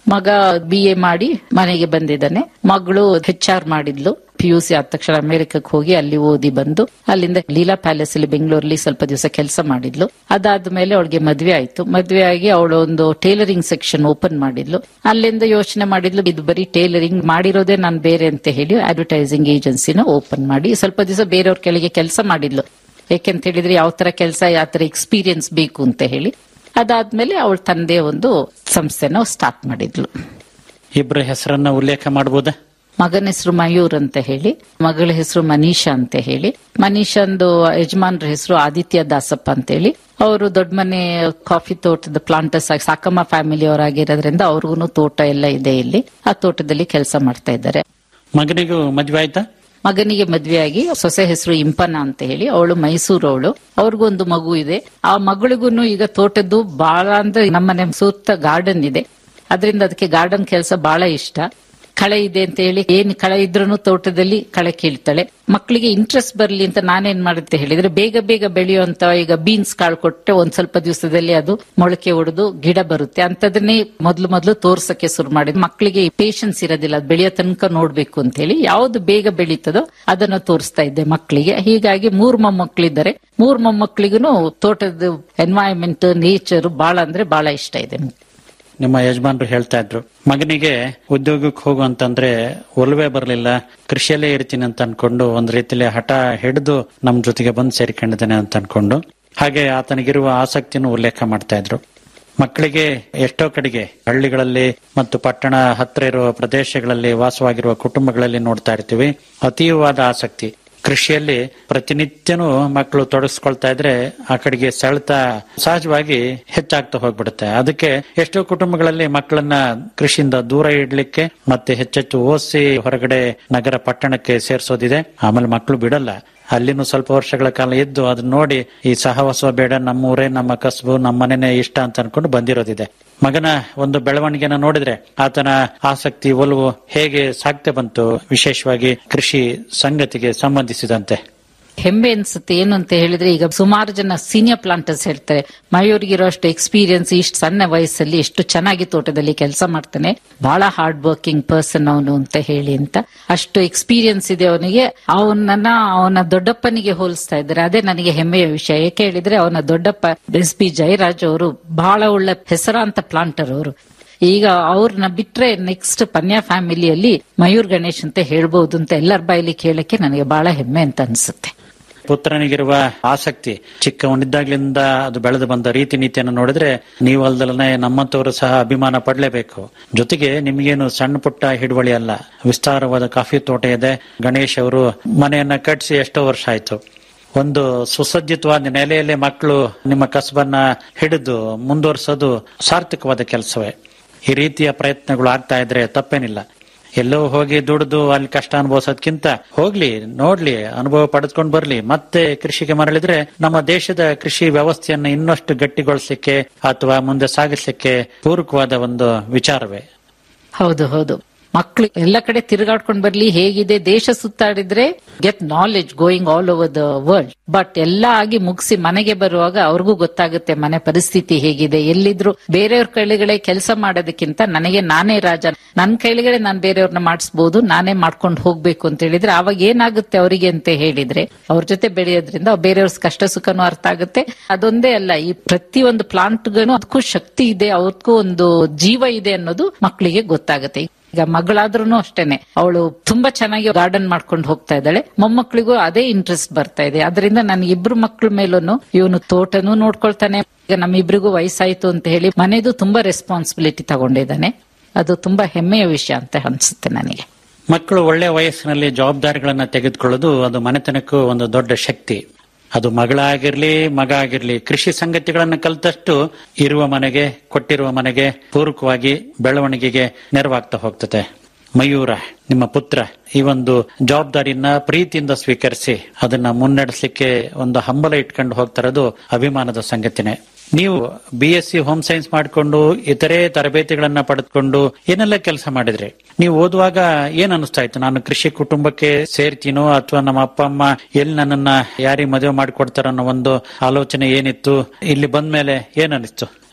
ಮಗ ಬಿ ಎ ಮಾಡಿ ಮನೆಗೆ ಬಂದಿದ್ದಾನೆ ಮಗಳು ಹೆಚ್ ಆರ್ ಮಾಡಿದ್ಲು ಪಿ ಯು ಸಿ ಆದ ತಕ್ಷಣ ಅಮೆರಿಕಕ್ಕೆ ಹೋಗಿ ಅಲ್ಲಿ ಓದಿ ಬಂದು ಅಲ್ಲಿಂದ ಲೀಲಾ ಪ್ಯಾಲೇಸ್ ಅಲ್ಲಿ ಬೆಂಗಳೂರಲ್ಲಿ ಸ್ವಲ್ಪ ದಿವಸ ಕೆಲಸ ಮಾಡಿದ್ಲು ಅದಾದ್ಮೇಲೆ ಅವಳಿಗೆ ಮದ್ವೆ ಆಯ್ತು ಮದ್ವೆ ಆಗಿ ಅವಳು ಒಂದು ಟೇಲರಿಂಗ್ ಸೆಕ್ಷನ್ ಓಪನ್ ಮಾಡಿದ್ಲು ಅಲ್ಲಿಂದ ಯೋಚನೆ ಮಾಡಿದ್ಲು ಇದು ಬರೀ ಟೇಲರಿಂಗ್ ಮಾಡಿರೋದೇ ನಾನು ಬೇರೆ ಅಂತ ಹೇಳಿ ಅಡ್ವರ್ಟೈಸಿಂಗ್ ಏಜೆನ್ಸಿನ ಓಪನ್ ಮಾಡಿ ಸ್ವಲ್ಪ ದಿವಸ ಬೇರೆಯವ್ರ ಕೆಳಗೆ ಕೆಲಸ ಮಾಡಿದ್ಲು ಯಾಕೆಂತ ಹೇಳಿದ್ರೆ ಯಾವ ತರ ಕೆಲಸ ಯಾವ ತರ ಎಕ್ಸ್ಪೀರಿಯನ್ಸ್ ಬೇಕು ಅಂತ ಹೇಳಿ ಅದಾದ್ಮೇಲೆ ಅವಳ ತಂದೆ ಒಂದು ಸಂಸ್ಥೆನ ಸ್ಟಾರ್ಟ್ ಮಾಡಿದ್ಲು ಇಬ್ಬರ ಹೆಸರನ್ನ ಉಲ್ಲೇಖ ಮಾಡಬಹುದಾ ಮಗನ ಹೆಸರು ಮಯೂರ್ ಅಂತ ಹೇಳಿ ಮಗಳ ಹೆಸರು ಮನೀಷಾ ಅಂತ ಹೇಳಿ ಮನೀಶಂದು ಯಜಮಾನ್ರ ಹೆಸರು ಆದಿತ್ಯ ದಾಸಪ್ಪ ಅಂತ ಹೇಳಿ ಅವರು ದೊಡ್ಡ ಮನೆ ಕಾಫಿ ತೋಟದ ಪ್ಲಾಂಟರ್ಸ್ ಆಗಿ ಸಾಕಮ್ಮ ಫ್ಯಾಮಿಲಿ ಅವರಾಗಿರೋದ್ರಿಂದ ಅವ್ರಿಗೂ ತೋಟ ಎಲ್ಲ ಇದೆ ಇಲ್ಲಿ ಆ ತೋಟದಲ್ಲಿ ಕೆಲಸ ಮಾಡ್ತಾ ಇದ್ದಾರೆ ಮಗನಿಗೂ ಮದ್ವೆ ಆಯ್ತಾ ಮಗನಿಗೆ ಮದ್ವೆಯಾಗಿ ಸೊಸೆ ಹೆಸರು ಇಂಪನ ಅಂತ ಹೇಳಿ ಅವಳು ಮೈಸೂರು ಅವಳು ಅವ್ರಿಗೂ ಒಂದು ಮಗು ಇದೆ ಆ ಮಗಳಿಗೂ ಈಗ ತೋಟದ್ದು ಬಹಳ ಅಂದ್ರೆ ನಮ್ಮನೆ ಸುತ್ತ ಗಾರ್ಡನ್ ಇದೆ ಅದರಿಂದ ಅದಕ್ಕೆ ಗಾರ್ಡನ್ ಕೆಲಸ ಬಹಳ ಇಷ್ಟ ಕಳೆ ಇದೆ ಅಂತ ಹೇಳಿ ಏನ್ ಕಳೆ ಇದ್ರೂ ತೋಟದಲ್ಲಿ ಕಳೆ ಕೀಳ್ತಾಳೆ ಮಕ್ಕಳಿಗೆ ಇಂಟ್ರೆಸ್ಟ್ ಬರ್ಲಿ ಅಂತ ನಾನೇನ್ ಮಾಡುತ್ತೆ ಹೇಳಿದ್ರೆ ಬೇಗ ಬೇಗ ಬೆಳೆಯುವಂತ ಈಗ ಬೀನ್ಸ್ ಕಾಳು ಕೊಟ್ಟರೆ ಒಂದ್ ಸ್ವಲ್ಪ ದಿವಸದಲ್ಲಿ ಅದು ಮೊಳಕೆ ಹೊಡೆದು ಗಿಡ ಬರುತ್ತೆ ಅಂತದನ್ನೇ ಮೊದ್ಲು ಮೊದ್ಲು ತೋರ್ಸಕ್ಕೆ ಶುರು ಮಾಡಿದ್ ಮಕ್ಕಳಿಗೆ ಪೇಷನ್ಸ್ ಇರೋದಿಲ್ಲ ಅದು ಬೆಳೆಯೋ ತನಕ ನೋಡ್ಬೇಕು ಅಂತ ಹೇಳಿ ಯಾವ್ದು ಬೇಗ ಬೆಳೀತದೋ ಅದನ್ನ ತೋರಿಸ್ತಾ ಇದ್ದೆ ಮಕ್ಕಳಿಗೆ ಹೀಗಾಗಿ ಮೂರ್ ಮೊಮ್ಮಕ್ಕಳಿದ್ದಾರೆ ಮೂರ್ ಮೊಮ್ಮಕ್ಕಳಿಗೂ ತೋಟದ ಎನ್ವೈರನ್ಮೆಂಟ್ ನೇಚರ್ ಬಹಳ ಅಂದ್ರೆ ಬಹಳ ಇಷ್ಟ ಇದೆ ನಿಮ್ಮ ಯಜಮಾನ್ರು ಹೇಳ್ತಾ ಇದ್ರು ಮಗನಿಗೆ ಉದ್ಯೋಗಕ್ಕೆ ಹೋಗು ಅಂತಂದ್ರೆ ಒಲವೇ ಬರಲಿಲ್ಲ ಕೃಷಿಯಲ್ಲೇ ಇರ್ತೀನಿ ಅಂತ ಅನ್ಕೊಂಡು ಒಂದ್ ರೀತಿಲಿ ಹಠ ಹಿಡಿದು ನಮ್ ಜೊತೆಗೆ ಬಂದು ಸೇರಿಕೊಂಡಿದ್ದಾನೆ ಅಂತ ಅನ್ಕೊಂಡು ಹಾಗೆ ಆತನಿಗಿರುವ ಆಸಕ್ತಿಯನ್ನು ಉಲ್ಲೇಖ ಮಾಡ್ತಾ ಇದ್ರು ಮಕ್ಕಳಿಗೆ ಎಷ್ಟೋ ಕಡೆಗೆ ಹಳ್ಳಿಗಳಲ್ಲಿ ಮತ್ತು ಪಟ್ಟಣ ಹತ್ರ ಇರುವ ಪ್ರದೇಶಗಳಲ್ಲಿ ವಾಸವಾಗಿರುವ ಕುಟುಂಬಗಳಲ್ಲಿ ನೋಡ್ತಾ ಇರ್ತೀವಿ ಅತೀವವಾದ ಆಸಕ್ತಿ ಕೃಷಿಯಲ್ಲಿ ಪ್ರತಿನಿತ್ಯನೂ ಮಕ್ಕಳು ತೊಡಗಿಸ್ಕೊಳ್ತಾ ಇದ್ರೆ ಆ ಕಡೆಗೆ ಸೆಳೆತ ಸಹಜವಾಗಿ ಹೆಚ್ಚಾಗ್ತಾ ಹೋಗ್ಬಿಡುತ್ತೆ ಅದಕ್ಕೆ ಎಷ್ಟೋ ಕುಟುಂಬಗಳಲ್ಲಿ ಮಕ್ಕಳನ್ನ ಕೃಷಿಯಿಂದ ದೂರ ಇಡ್ಲಿಕ್ಕೆ ಮತ್ತೆ ಹೆಚ್ಚೆಚ್ಚು ಓದಿಸಿ ಹೊರಗಡೆ ನಗರ ಪಟ್ಟಣಕ್ಕೆ ಸೇರಿಸೋದಿದೆ ಆಮೇಲೆ ಮಕ್ಕಳು ಬಿಡಲ್ಲ ಅಲ್ಲಿನೂ ಸ್ವಲ್ಪ ವರ್ಷಗಳ ಕಾಲ ಇದ್ದು ಅದನ್ನ ನೋಡಿ ಈ ಸಹವಾಸ ಬೇಡ ನಮ್ಮೂರೇ ನಮ್ಮ ಕಸಬು ನಮ್ಮನೇನೆ ಇಷ್ಟ ಅಂತ ಅನ್ಕೊಂಡು ಬಂದಿರೋದಿದೆ ಮಗನ ಒಂದು ಬೆಳವಣಿಗೆನ ನೋಡಿದ್ರೆ ಆತನ ಆಸಕ್ತಿ ಒಲವು ಹೇಗೆ ಸಾಕ್ತೆ ಬಂತು ವಿಶೇಷವಾಗಿ ಕೃಷಿ ಸಂಗತಿಗೆ ಸಂಬಂಧಿಸಿದಂತೆ ಹೆಮ್ಮೆ ಅನ್ಸುತ್ತೆ ಏನು ಅಂತ ಹೇಳಿದ್ರೆ ಈಗ ಸುಮಾರು ಜನ ಸೀನಿಯರ್ ಪ್ಲಾಂಟರ್ಸ್ ಹೇಳ್ತಾರೆ ಮಯೂರ್ಗಿರೋ ಅಷ್ಟು ಎಕ್ಸ್ಪೀರಿಯನ್ಸ್ ಇಷ್ಟು ಸಣ್ಣ ವಯಸ್ಸಲ್ಲಿ ಎಷ್ಟು ಚೆನ್ನಾಗಿ ತೋಟದಲ್ಲಿ ಕೆಲಸ ಮಾಡ್ತಾನೆ ಬಹಳ ಹಾರ್ಡ್ ವರ್ಕಿಂಗ್ ಪರ್ಸನ್ ಅವನು ಅಂತ ಹೇಳಿ ಅಂತ ಅಷ್ಟು ಎಕ್ಸ್ಪೀರಿಯನ್ಸ್ ಇದೆ ಅವನಿಗೆ ಅವನನ್ನ ಅವನ ದೊಡ್ಡಪ್ಪನಿಗೆ ಹೋಲಿಸ್ತಾ ಇದ್ದಾರೆ ಅದೇ ನನಗೆ ಹೆಮ್ಮೆಯ ವಿಷಯ ಏಕೆ ಹೇಳಿದ್ರೆ ಅವನ ದೊಡ್ಡಪ್ಪ ಎಸ್ ಪಿ ಜಯರಾಜ್ ಅವರು ಬಹಳ ಒಳ್ಳೆ ಹೆಸರಾಂತ ಪ್ಲಾಂಟರ್ ಅವರು ಈಗ ಅವ್ರನ್ನ ಬಿಟ್ರೆ ನೆಕ್ಸ್ಟ್ ಪನ್ಯ ಫ್ಯಾಮಿಲಿಯಲ್ಲಿ ಮಯೂರ್ ಗಣೇಶ್ ಅಂತ ಹೇಳ್ಬಹುದು ಅಂತ ಎಲ್ಲರ ಬಾಯಲ್ಲಿ ಕೇಳಕ್ಕೆ ನನಗೆ ಬಹಳ ಹೆಮ್ಮೆ ಅಂತ ಅನ್ಸುತ್ತೆ ಪುತ್ರನಿಗಿರುವ ಆಸಕ್ತಿ ಚಿಕ್ಕವನಿದ್ದಾಗ್ಲಿಂದ ಅದು ಬೆಳೆದು ಬಂದ ರೀತಿ ನೀತಿಯನ್ನು ನೋಡಿದ್ರೆ ನೀವು ಅಲ್ದಲನೆ ನಮ್ಮಂತವರು ಸಹ ಅಭಿಮಾನ ಪಡಲೇಬೇಕು ಜೊತೆಗೆ ನಿಮಗೇನು ಸಣ್ಣ ಪುಟ್ಟ ಹಿಡುವಳಿ ಅಲ್ಲ ವಿಸ್ತಾರವಾದ ಕಾಫಿ ತೋಟ ಇದೆ ಗಣೇಶ್ ಅವರು ಮನೆಯನ್ನ ಕಟ್ಟಿಸಿ ಎಷ್ಟೋ ವರ್ಷ ಆಯ್ತು ಒಂದು ಸುಸಜ್ಜಿತವಾದ ನೆಲೆಯಲ್ಲಿ ಮಕ್ಕಳು ನಿಮ್ಮ ಕಸಬನ್ನ ಹಿಡಿದು ಮುಂದುವರಿಸೋದು ಸಾರ್ಥಕವಾದ ಕೆಲಸವೇ ಈ ರೀತಿಯ ಪ್ರಯತ್ನಗಳು ಆಗ್ತಾ ಇದ್ರೆ ತಪ್ಪೇನಿಲ್ಲ ಎಲ್ಲೋ ಹೋಗಿ ದುಡಿದು ಅಲ್ಲಿ ಕಷ್ಟ ಅನುಭವಿಸೋದ್ಕಿಂತ ಹೋಗ್ಲಿ ನೋಡ್ಲಿ ಅನುಭವ ಪಡೆದುಕೊಂಡು ಬರ್ಲಿ ಮತ್ತೆ ಕೃಷಿಗೆ ಮರಳಿದ್ರೆ ನಮ್ಮ ದೇಶದ ಕೃಷಿ ವ್ಯವಸ್ಥೆಯನ್ನು ಇನ್ನಷ್ಟು ಗಟ್ಟಿಗೊಳಿಸಲಿಕ್ಕೆ ಅಥವಾ ಮುಂದೆ ಸಾಗಿಸ್ಲಿಕ್ಕೆ ಪೂರಕವಾದ ಒಂದು ವಿಚಾರವೇ ಹೌದು ಹೌದು ಮಕ್ಕಳು ಎಲ್ಲ ಕಡೆ ತಿರುಗಾಡ್ಕೊಂಡ್ ಬರ್ಲಿ ಹೇಗಿದೆ ದೇಶ ಸುತ್ತಾಡಿದ್ರೆ get knowledge going all over the world but ಎಲ್ಲ ಆಗಿ ಮುಗಿಸಿ ಮನೆಗೆ ಬರುವಾಗ ಅವ್ರಿಗೂ ಗೊತ್ತಾಗುತ್ತೆ ಮನೆ ಪರಿಸ್ಥಿತಿ ಹೇಗಿದೆ ಎಲ್ಲಿದ್ರು ಬೇರೆಯವ್ರ ಕೈಲಿಗಳೇ ಕೆಲಸ ಮಾಡೋದಕ್ಕಿಂತ ನನಗೆ ನಾನೇ ರಾಜ ನನ್ನ ಕೈಲಿಗಳೇ ನಾನು ಬೇರೆಯವ್ರನ್ನ ಮಾಡಿಸ್ಬೋದು ನಾನೇ ಮಾಡ್ಕೊಂಡು ಹೋಗ್ಬೇಕು ಅಂತ ಹೇಳಿದ್ರೆ ಅವಾಗ ಏನಾಗುತ್ತೆ ಅವರಿಗೆ ಅಂತ ಹೇಳಿದ್ರೆ ಅವ್ರ ಜೊತೆ ಬೆಳೆಯೋದ್ರಿಂದ ಬೇರೆಯವ್ರ ಕಷ್ಟ ಸುಖನೂ ಅರ್ಥ ಆಗುತ್ತೆ ಅದೊಂದೇ ಅಲ್ಲ ಈ ಪ್ರತಿಯೊಂದು ಪ್ಲಾಂಟ್ಗೂ ಅದಕ್ಕೂ ಶಕ್ತಿ ಇದೆ ಅವಕ್ಕೂ ಒಂದು ಜೀವ ಇದೆ ಅನ್ನೋದು ಮಕ್ಕಳಿಗೆ ಗೊತ್ತಾಗುತ್ತೆ ಈಗ ಮಗಳಾದ್ರೂ ಅಷ್ಟೇನೆ ಅವಳು ತುಂಬಾ ಚೆನ್ನಾಗಿ ಗಾರ್ಡನ್ ಮಾಡ್ಕೊಂಡು ಹೋಗ್ತಾ ಇದ್ದಾಳೆ ಮೊಮ್ಮಕ್ಕಳಿಗೂ ಅದೇ ಇಂಟ್ರೆಸ್ಟ್ ಬರ್ತಾ ಇದೆ ಅದರಿಂದ ನನ್ ಇಬ್ರು ಮಕ್ಳ ಮೇಲೂ ಇವನು ತೋಟನೂ ನೋಡ್ಕೊಳ್ತಾನೆ ಈಗ ನಮ್ಮಿಬ್ರಿಗೂ ವಯಸ್ಸಾಯ್ತು ಅಂತ ಹೇಳಿ ಮನೆದು ತುಂಬಾ ರೆಸ್ಪಾನ್ಸಿಬಿಲಿಟಿ ತಗೊಂಡಿದ್ದಾನೆ ಅದು ತುಂಬಾ ಹೆಮ್ಮೆಯ ವಿಷಯ ಅಂತ ಅನ್ಸುತ್ತೆ ನನಗೆ ಮಕ್ಕಳು ಒಳ್ಳೆ ವಯಸ್ಸಿನಲ್ಲಿ ಜವಾಬ್ದಾರಿಗಳನ್ನ ತೆಗೆದುಕೊಳ್ಳೋದು ಅದು ಮನೆತನಕ್ಕೂ ಒಂದು ದೊಡ್ಡ ಶಕ್ತಿ ಅದು ಮಗಳಾಗಿರ್ಲಿ ಮಗ ಆಗಿರ್ಲಿ ಕೃಷಿ ಸಂಗತಿಗಳನ್ನು ಕಲಿತಷ್ಟು ಇರುವ ಮನೆಗೆ ಕೊಟ್ಟಿರುವ ಮನೆಗೆ ಪೂರಕವಾಗಿ ಬೆಳವಣಿಗೆಗೆ ನೆರವಾಗ್ತಾ ಹೋಗ್ತದೆ ಮಯೂರ ನಿಮ್ಮ ಪುತ್ರ ಈ ಒಂದು ಜವಾಬ್ದಾರಿಯನ್ನ ಪ್ರೀತಿಯಿಂದ ಸ್ವೀಕರಿಸಿ ಅದನ್ನ ಮುನ್ನಡೆಸಲಿಕ್ಕೆ ಒಂದು ಹಂಬಲ ಇಟ್ಕೊಂಡು ಹೋಗ್ತಿರೋದು ಅಭಿಮಾನದ ಸಂಗತಿನೇ ನೀವು B S C home science ಮಾಡಿಕೊಂಡು ಇತರೆ ತರಬೇತಿಗಳನ್ನ ಪಡೆದುಕೊಂಡು ಏನೆಲ್ಲ ಕೆಲಸ ಮಾಡಿದ್ರಿ ನೀವು ಓದುವಾಗ ಏನ್ ಅನಿಸ್ತಾ ಇತ್ತು ನಾನು ಕೃಷಿ ಕುಟುಂಬಕ್ಕೆ ಸೇರ್ತೀನೋ ಅಥವಾ ನಮ್ಮ ಅಪ್ಪ ಅಮ್ಮ ಎಲ್ಲಿ ನನ್ನನ್ನ ಯಾರಿಗೆ ಮದುವೆ ಮಾಡಿಕೊಡ್ತಾರ ಅನ್ನೋ ಒಂದು ಆಲೋಚನೆ ಏನಿತ್ತು ಇಲ್ಲಿ ಬಂದ್ಮೇಲೆ ಏನ್ ಅನಿಸ್ತು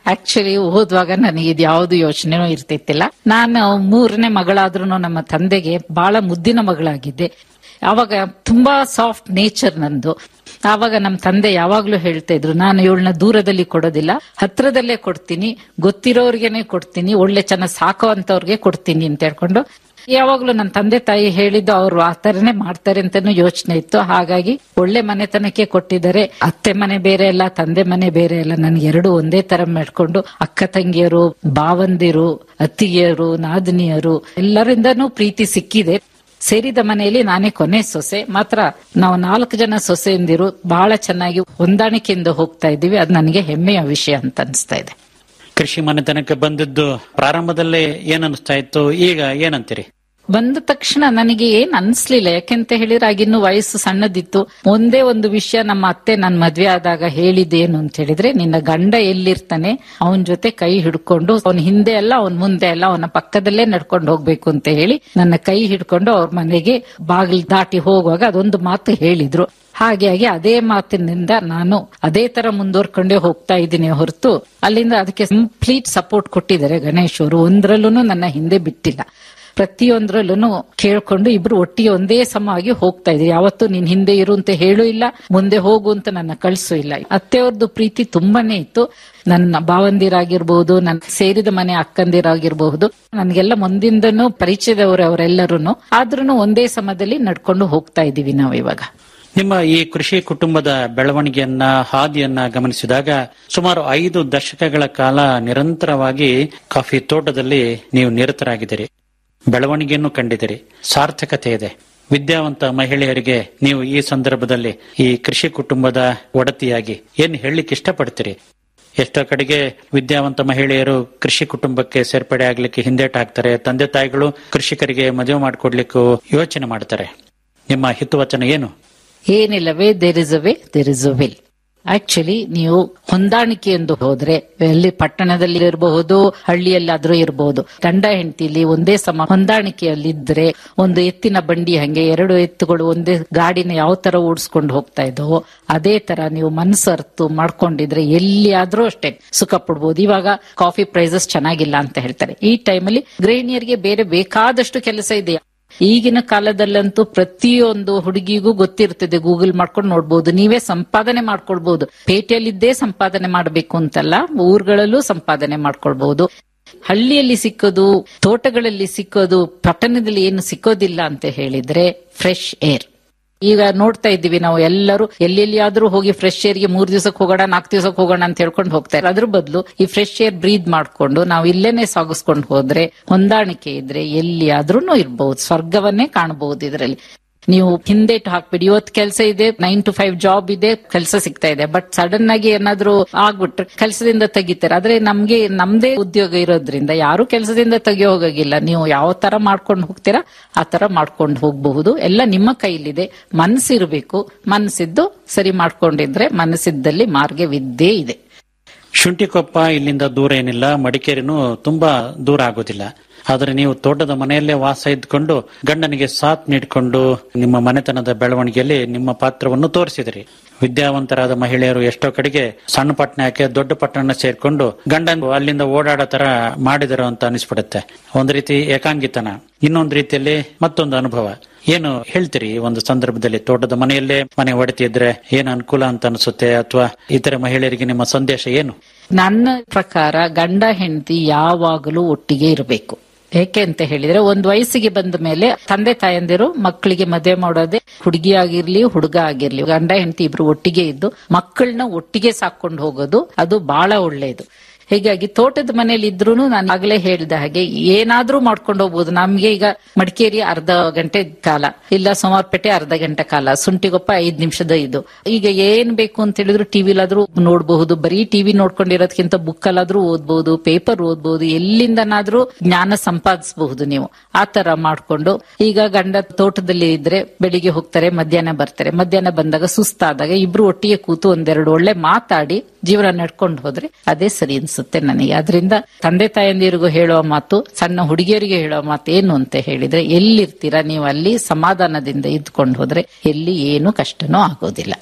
ಆಕ್ಚುಲಿ ಓದುವಾಗ ನನಗೆ ಇದು ಯಾವ್ದು ಯೋಚನೆನೂ ಇರ್ತಿತ್ತಿಲ್ಲ ನಾನು ಮೂರನೇ ಮಗಳಾದ್ರೂ ನಮ್ಮ ತಂದೆಗೆ ಬಹಳ ಮುದ್ದಿನ ಮಗಳಾಗಿದ್ದೆ ಅವಾಗ ತುಂಬಾ ಸಾಫ್ಟ್ ನೇಚರ್ ನಂದು ಆವಾಗ ನಮ್ಮ ತಂದೆ ಯಾವಾಗ್ಲೂ ಹೇಳ್ತಾ ಇದ್ರು ನಾನು ಇವಳನ್ನ ದೂರದಲ್ಲಿ ಕೊಡೋದಿಲ್ಲ ಹತ್ರದಲ್ಲೇ ಕೊಡ್ತೀನಿ ಗೊತ್ತಿರೋರ್ಗೆನೆ ಕೊಡ್ತೀನಿ ಒಳ್ಳೆ ಚೆನ್ನಾಗಿ ಸಾಕೋವಂತವ್ರಿಗೆ ಕೊಡ್ತೀನಿ ಅಂತ ಹೇಳ್ಕೊಂಡು ಯಾವಾಗ್ಲೂ ನನ್ನ ತಂದೆ ತಾಯಿ ಹೇಳಿದ್ದು ಅವ್ರು ಆ ತರನೇ ಮಾಡ್ತಾರೆ ಅಂತಾನು ಯೋಚನೆ ಇತ್ತು ಹಾಗಾಗಿ ಒಳ್ಳೆ ಮನೆತನಕ್ಕೆ ಕೊಟ್ಟಿದ್ದಾರೆ ಅತ್ತೆ ಮನೆ ಬೇರೆ ಅಲ್ಲ ತಂದೆ ಮನೆ ಬೇರೆ ಅಲ್ಲ ನನ್ಗೆ ಎರಡು ಒಂದೇ ತರ ಮಾಡ್ಕೊಂಡು ಅಕ್ಕ ತಂಗಿಯರು ಭಾವಂದಿರು ಅತ್ತಿಗೆಯರು ನಾದಿನಿಯರು ಎಲ್ಲರಿಂದನೂ ಪ್ರೀತಿ ಸಿಕ್ಕಿದೆ ಸೇರಿದ ಮನೆಯಲ್ಲಿ ನಾನೇ ಕೊನೆ ಸೊಸೆ ಮಾತ್ರ ನಾವು ನಾಲ್ಕು ಜನ ಸೊಸೆಯಂದಿರು ಬಹಳ ಚೆನ್ನಾಗಿ ಹೊಂದಾಣಿಕೆಯಿಂದ ಹೋಗ್ತಾ ಇದ್ದೀವಿ ಅದು ನನಗೆ ಹೆಮ್ಮೆಯ ವಿಷಯ ಅಂತ ಅನಿಸ್ತಾ ಇದೆ ಕೃಷಿ ಮನೆತನಕ್ಕೆ ಬಂದಿದ್ದು ಪ್ರಾರಂಭದಲ್ಲೇ ಏನ್ ಅನಿಸ್ತಾ ಇತ್ತು ಈಗ ಏನಂತೀರಿ ಬಂದ ತಕ್ಷಣ ನನಗೆ ಏನ್ ಅನ್ಸ್ಲಿಲ್ಲ ಯಾಕೆಂತ ಹೇಳಿದ್ರೆ ಆಗಿನ್ನು ವಯಸ್ಸು ಸಣ್ಣದಿತ್ತು ಒಂದೇ ಒಂದು ವಿಷಯ ನಮ್ಮ ಅತ್ತೆ ನನ್ ಮದ್ವೆ ಆದಾಗ ಹೇಳಿದ್ದೇನು ಅಂತ ಹೇಳಿದ್ರೆ ನಿನ್ನ ಗಂಡ ಎಲ್ಲಿರ್ತಾನೆ ಅವನ ಜೊತೆ ಕೈ ಹಿಡ್ಕೊಂಡು ಅವನ ಹಿಂದೆ ಅಲ್ಲ ಅವನ್ ಮುಂದೆ ಅಲ್ಲ ಅವನ ಪಕ್ಕದಲ್ಲೇ ನಡ್ಕೊಂಡು ಹೋಗ್ಬೇಕು ಅಂತ ಹೇಳಿ ನನ್ನ ಕೈ ಹಿಡ್ಕೊಂಡು ಅವ್ರ ಮನೆಗೆ ಬಾಗಿಲು ದಾಟಿ ಹೋಗುವಾಗ ಅದೊಂದು ಮಾತು ಹೇಳಿದ್ರು ಹಾಗಾಗಿ ಅದೇ ಮಾತಿನಿಂದ ನಾನು ಅದೇ ತರ ಮುಂದುವರ್ಕೊಂಡೇ ಹೋಗ್ತಾ ಇದ್ದೀನಿ ಹೊರತು ಅಲ್ಲಿಂದ ಅದಕ್ಕೆ ಕಂಪ್ಲೀಟ್ ಸಪೋರ್ಟ್ ಕೊಟ್ಟಿದ್ದಾರೆ ಗಣೇಶ್ ಅವರು ಒಂದ್ರಲ್ಲೂ ನನ್ನ ಹಿಂದೆ ಬಿಟ್ಟಿಲ್ಲ ಪ್ರತಿಯೊಂದ್ರಲ್ಲೂ ಕೇಳ್ಕೊಂಡು ಇಬ್ರು ಒಟ್ಟಿಗೆ ಒಂದೇ ಸಮವಾಗಿ ಹೋಗ್ತಾ ಇದ್ರಿ ಯಾವತ್ತು ನೀನ್ ಹಿಂದೆ ಇರು ಅಂತ ಹೇಳು ಇಲ್ಲ ಮುಂದೆ ಹೋಗು ಅಂತ ನನ್ನ ಕಳ್ಸು ಇಲ್ಲ ಅತ್ತೆಯವ್ರದ್ದು ಪ್ರೀತಿ ತುಂಬಾನೇ ಇತ್ತು ನನ್ನ ಭಾವಂದಿರಾಗಿರ್ಬಹುದು ನನ್ನ ಸೇರಿದ ಮನೆ ಅಕ್ಕಂದಿರಾಗಿರ್ಬಹುದು ನನ್ಗೆಲ್ಲ ಮುಂದಿಂದನೂ ಪರಿಚಯದವರು ಅವರೆಲ್ಲರೂ ಆದ್ರೂ ಒಂದೇ ಸಮದಲ್ಲಿ ನಡ್ಕೊಂಡು ಹೋಗ್ತಾ ಇದೀವಿ ನಾವು ಇವಾಗ ನಿಮ್ಮ ಈ ಕೃಷಿ ಕುಟುಂಬದ ಬೆಳವಣಿಗೆಯನ್ನ ಹಾದಿಯನ್ನ ಗಮನಿಸಿದಾಗ ಸುಮಾರು ಐದು ದಶಕಗಳ ಕಾಲ ನಿರಂತರವಾಗಿ ಕಾಫಿ ತೋಟದಲ್ಲಿ ನೀವು ನಿರತರಾಗಿದ್ದೀರಿ ಬೆಳವಣಿಗೆಯನ್ನು ಕಂಡಿದ್ದೀರಿ ಸಾರ್ಥಕತೆ ಇದೆ ವಿದ್ಯಾವಂತ ಮಹಿಳೆಯರಿಗೆ ನೀವು ಈ ಸಂದರ್ಭದಲ್ಲಿ ಈ ಕೃಷಿ ಕುಟುಂಬದ ಒಡತಿಯಾಗಿ ಏನ್ ಹೇಳಲಿಕ್ಕೆ ಇಷ್ಟಪಡ್ತೀರಿ ಎಷ್ಟೋ ಕಡೆಗೆ ವಿದ್ಯಾವಂತ ಮಹಿಳೆಯರು ಕೃಷಿ ಕುಟುಂಬಕ್ಕೆ ಸೇರ್ಪಡೆ ಆಗ್ಲಿಕ್ಕೆ ಹಿಂದೇಟ್ ಹಾಕ್ತಾರೆ ತಂದೆ ತಾಯಿಗಳು ಕೃಷಿಕರಿಗೆ ಮದುವೆ ಮಾಡಿಕೊಡ್ಲಿಕ್ಕೂ ಯೋಚನೆ ಮಾಡ್ತಾರೆ ನಿಮ್ಮ ಹಿತವಚನ ಏನು ಏನಿಲ್ಲವೇ there is a way there is a will actually ನೀವು ಹೊಂದಾಣಿಕೆ ಎಂದು ಹೋದ್ರೆ ಎಲ್ಲಿ ಪಟ್ಟಣದಲ್ಲಿ ಇರಬಹುದು ಹಳ್ಳಿಯಲ್ಲಾದ್ರೂ ಇರಬಹುದು ಗಂಡ ಹೆಂಡತಿಲಿ ಒಂದೇ ಸಮ ಹೊಂದಾಣಿಕೆಯಲ್ಲಿ ಇದ್ರೆ ಒಂದು ಎತ್ತಿನ ಬಂಡಿ ಹಂಗೆ ಎರಡು ಎತ್ತುಗಳು ಒಂದೇ ಗಾಡಿನ ಯಾವ ತರ ಓಡಿಸ್ಕೊಂಡು ಹೋಗ್ತಾ ಇದ್ದವೋ ಅದೇ ತರ ನೀವು ಮನಸ್ಸು ಅರ್ತು ಮಾಡ್ಕೊಂಡಿದ್ರೆ ಎಲ್ಲಿಯಾದ್ರೂ ಅಷ್ಟೇ ಸುಖ ಪಡ್ಬೋದು ಇವಾಗ ಕಾಫಿ ಪ್ರೈಸಸ್ ಚೆನ್ನಾಗಿಲ್ಲ ಅಂತ ಹೇಳ್ತಾರೆ ಈ ಟೈಮಲ್ಲಿ ಗೃಹಿಣಿಯರಿಗೆ ಬೇರೆ ಬೇಕಾದಷ್ಟು ಕೆಲಸ ಇದೆ ಈಗಿನ ಕಾಲದಲ್ಲಂತೂ ಪ್ರತಿಯೊಂದು ಹುಡುಗಿಗೂ ಗೊತ್ತಿರ್ತದೆ ಗೂಗಲ್ ಮಾಡ್ಕೊಂಡು ನೋಡ್ಬೋದು ನೀವೇ ಸಂಪಾದನೆ ಮಾಡ್ಕೊಳ್ಬಹುದು ಪೇಟೆಯಲ್ಲಿದ್ದೇ ಸಂಪಾದನೆ ಮಾಡಬೇಕು ಅಂತಲ್ಲ ಊರುಗಳಲ್ಲೂ ಸಂಪಾದನೆ ಮಾಡ್ಕೊಳ್ಬಹುದು ಹಳ್ಳಿಯಲ್ಲಿ ಸಿಕ್ಕೋದು ತೋಟಗಳಲ್ಲಿ ಸಿಕ್ಕೋದು ಪಟ್ಟಣದಲ್ಲಿ ಏನು ಸಿಕ್ಕೋದಿಲ್ಲ ಅಂತ ಹೇಳಿದ್ರೆ ಫ್ರೆಶ್ ಏರ್ ಈಗ ನೋಡ್ತಾ ಇದ್ದೀವಿ ನಾವು ಎಲ್ಲರೂ ಎಲ್ಲೆಲ್ಲಿಯಾದ್ರೂ ಹೋಗಿ ಫ್ರೆಶ್ ಏರ್ಗೆ ಮೂರ್ ದಿವಸಕ್ಕೆ ಹೋಗೋಣ ನಾಲ್ಕು ದಿವಸಕ್ಕೆ ಹೋಗೋಣ ಅಂತ ಹೇಳ್ಕೊಂಡು ಹೋಗ್ತಾರೆ ಅದ್ರ ಬದಲು ಈ ಫ್ರೆಶ್ ಏರ್ ಬ್ರೀದ್ ಮಾಡ್ಕೊಂಡು ನಾವು ಇಲ್ಲೇನೆ ಸಾಗಿಸ್ಕೊಂಡು ಹೋದ್ರೆ ಹೊಂದಾಣಿಕೆ ಇದ್ರೆ ಎಲ್ಲಿಯಾದ್ರೂ ಇರ್ಬಹುದು ಸ್ವರ್ಗವನ್ನೇ ಕಾಣಬಹುದು ಇದರಲ್ಲಿ ನೀವು ಹಿಂದೇಟು ಹಾಕ್ಬಿಡಿ ಇವತ್ತು ಕೆಲಸ ಇದೆ ನೈನ್ ಟು ಫೈವ್ ಜಾಬ್ ಇದೆ ಕೆಲಸ ಸಿಗ್ತಾ ಇದೆ ಬಟ್ ಸಡನ್ ಆಗಿ ಏನಾದ್ರೂ ಆಗ್ಬಿಟ್ರೆ ಕೆಲಸದಿಂದ ತೆಗಿತಾರೆ ಆದ್ರೆ ನಮ್ಗೆ ನಮ್ದೇ ಉದ್ಯೋಗ ಇರೋದ್ರಿಂದ ಯಾರು ಕೆಲಸದಿಂದ ತೆಗಿಯೋ ಹೋಗಾಗಿಲ್ಲ ನೀವು ಯಾವ ತರ ಮಾಡ್ಕೊಂಡು ಹೋಗ್ತೀರಾ ಆ ತರ ಮಾಡ್ಕೊಂಡು ಹೋಗಬಹುದು ಎಲ್ಲ ನಿಮ್ಮ ಕೈಲಿದೆ ಮನಸ್ಸಿರ್ಬೇಕು ಮನಸ್ಸಿದ್ದು ಸರಿ ಮಾಡ್ಕೊಂಡಿದ್ರೆ ಮನಸ್ಸಿದ್ದಲ್ಲಿ ಮಾರ್ಗವಿದ್ದೇ ಇದೆ ಶುಂಠಿಕೊಪ್ಪ ಇಲ್ಲಿಂದ ದೂರ ಏನಿಲ್ಲ ಮಡಿಕೇರಿನೂ ತುಂಬಾ ದೂರ ಆಗೋದಿಲ್ಲ ಆದ್ರೆ ನೀವು ತೋಟದ ಮನೆಯಲ್ಲೇ ವಾಸ ಇದ್ಕೊಂಡು ಗಂಡನಿಗೆ ಸಾಥ್ ನೀಡಿಕೊಂಡು ನಿಮ್ಮ ಮನೆತನದ ಬೆಳವಣಿಗೆಯಲ್ಲಿ ನಿಮ್ಮ ಪಾತ್ರವನ್ನು ತೋರಿಸಿದ್ರಿ ವಿದ್ಯಾವಂತರಾದ ಮಹಿಳೆಯರು ಎಷ್ಟೋ ಕಡೆಗೆ ಸಣ್ಣ ಪಟ್ಟಣ ಯಾಕೆ ದೊಡ್ಡ ಪಟ್ಟಣ ಸೇರ್ಕೊಂಡು ಗಂಡನ್ ಅಲ್ಲಿಂದ ಓಡಾಡೋ ತರ ಮಾಡಿದರು ಅಂತ ಅನಿಸ್ಬಿಡುತ್ತೆ ಒಂದ್ ರೀತಿ ಏಕಾಂಗಿತನ ಇನ್ನೊಂದ್ ರೀತಿಯಲ್ಲಿ ಮತ್ತೊಂದು ಅನುಭವ ಏನು ಹೇಳ್ತೀರಿ ಈ ಒಂದು ಸಂದರ್ಭದಲ್ಲಿ ತೋಟದ ಮನೆಯಲ್ಲೇ ಮನೆ ಒಡೆತಿದ್ರೆ ಏನು ಅನುಕೂಲ ಅಂತ ಅನಿಸುತ್ತೆ ಅಥವಾ ಇತರ ಮಹಿಳೆಯರಿಗೆ ನಿಮ್ಮ ಸಂದೇಶ ಏನು ನನ್ನ ಪ್ರಕಾರ ಗಂಡ ಹೆಂಡತಿ ಯಾವಾಗಲೂ ಒಟ್ಟಿಗೆ ಇರಬೇಕು ಏಕೆ ಅಂತ ಹೇಳಿದ್ರೆ ಒಂದ್ ವಯಸ್ಸಿಗೆ ಬಂದ ಮೇಲೆ ತಂದೆ ತಾಯಂದಿರು ಮಕ್ಕಳಿಗೆ ಮದುವೆ ಮಾಡೋದೇ ಹುಡುಗಿ ಆಗಿರ್ಲಿ ಹುಡುಗ ಆಗಿರ್ಲಿ ಗಂಡ ಹೆಂಡತಿ ಇಬ್ರು ಒಟ್ಟಿಗೆ ಇದ್ದು ಮಕ್ಕಳನ್ನ ಒಟ್ಟಿಗೆ ಸಾಕೊಂಡು ಹೋಗೋದು ಅದು ಬಹಳ ಒಳ್ಳೆಯದು ಹೀಗಾಗಿ ತೋಟದ ಮನೇಲಿ ಇದ್ರು ನಾನು ಆಗ್ಲೇ ಹೇಳ್ದ ಹಾಗೆ ಏನಾದ್ರೂ ಮಾಡ್ಕೊಂಡು ಹೋಗ್ಬೋದು ನಮ್ಗೆ ಈಗ ಮಡಿಕೇರಿ ಅರ್ಧ ಗಂಟೆ ಕಾಲ ಇಲ್ಲ ಸೋಮಾರ್ಪೇಟೆ ಅರ್ಧ ಗಂಟೆ ಕಾಲ ಸುಂಟಿಗೊಪ್ಪ ಐದ್ ನಿಮಿಷದ ಇದು ಈಗ ಏನ್ ಬೇಕು ಅಂತ ಹೇಳಿದ್ರು ಟಿವಿಲಾದ್ರೂ ನೋಡಬಹುದು ಬರೀ ಟಿವಿ ನೋಡ್ಕೊಂಡಿರೋದಕ್ಕಿಂತ ಬುಕ್ ಅಲ್ಲಾದ್ರೂ ಓದ್ಬಹುದು ಪೇಪರ್ ಓದ್ಬಹುದು ಎಲ್ಲಿಂದನಾದ್ರೂ ಜ್ಞಾನ ಸಂಪಾದಿಸಬಹುದು ನೀವು ಆ ತರ ಮಾಡ್ಕೊಂಡು ಈಗ ಗಂಡ ತೋಟದಲ್ಲಿ ಇದ್ರೆ ಬೆಳಿಗ್ಗೆ ಹೋಗ್ತಾರೆ ಮಧ್ಯಾಹ್ನ ಬರ್ತಾರೆ ಮಧ್ಯಾಹ್ನ ಬಂದಾಗ ಸುಸ್ತಾದಾಗ ಇಬ್ರು ಒಟ್ಟಿಗೆ ಕೂತು ಒಂದೆರಡು ಒಳ್ಳೆ ಮಾತಾಡಿ ಜೀವನ ನಡ್ಕೊಂಡು ಹೋದ್ರೆ ಅದೇ ಸರಿ ಅನ್ಸುತ್ತೆ ನನಗೆ ಅದರಿಂದ ತಂದೆ ತಾಯಂದಿರಿಗೂ ಹೇಳುವ ಮಾತು ಸಣ್ಣ ಹುಡುಗಿಯರಿಗೆ ಹೇಳುವ ಮಾತು ಏನು ಅಂತ ಹೇಳಿದ್ರೆ ಎಲ್ಲಿರ್ತೀರಾ ನೀವು ಅಲ್ಲಿ ಸಮಾಧಾನದಿಂದ ಇದ್ಕೊಂಡು ಹೋದ್ರೆ ಎಲ್ಲಿ ಏನು ಕಷ್ಟನೂ ಆಗೋದಿಲ್ಲ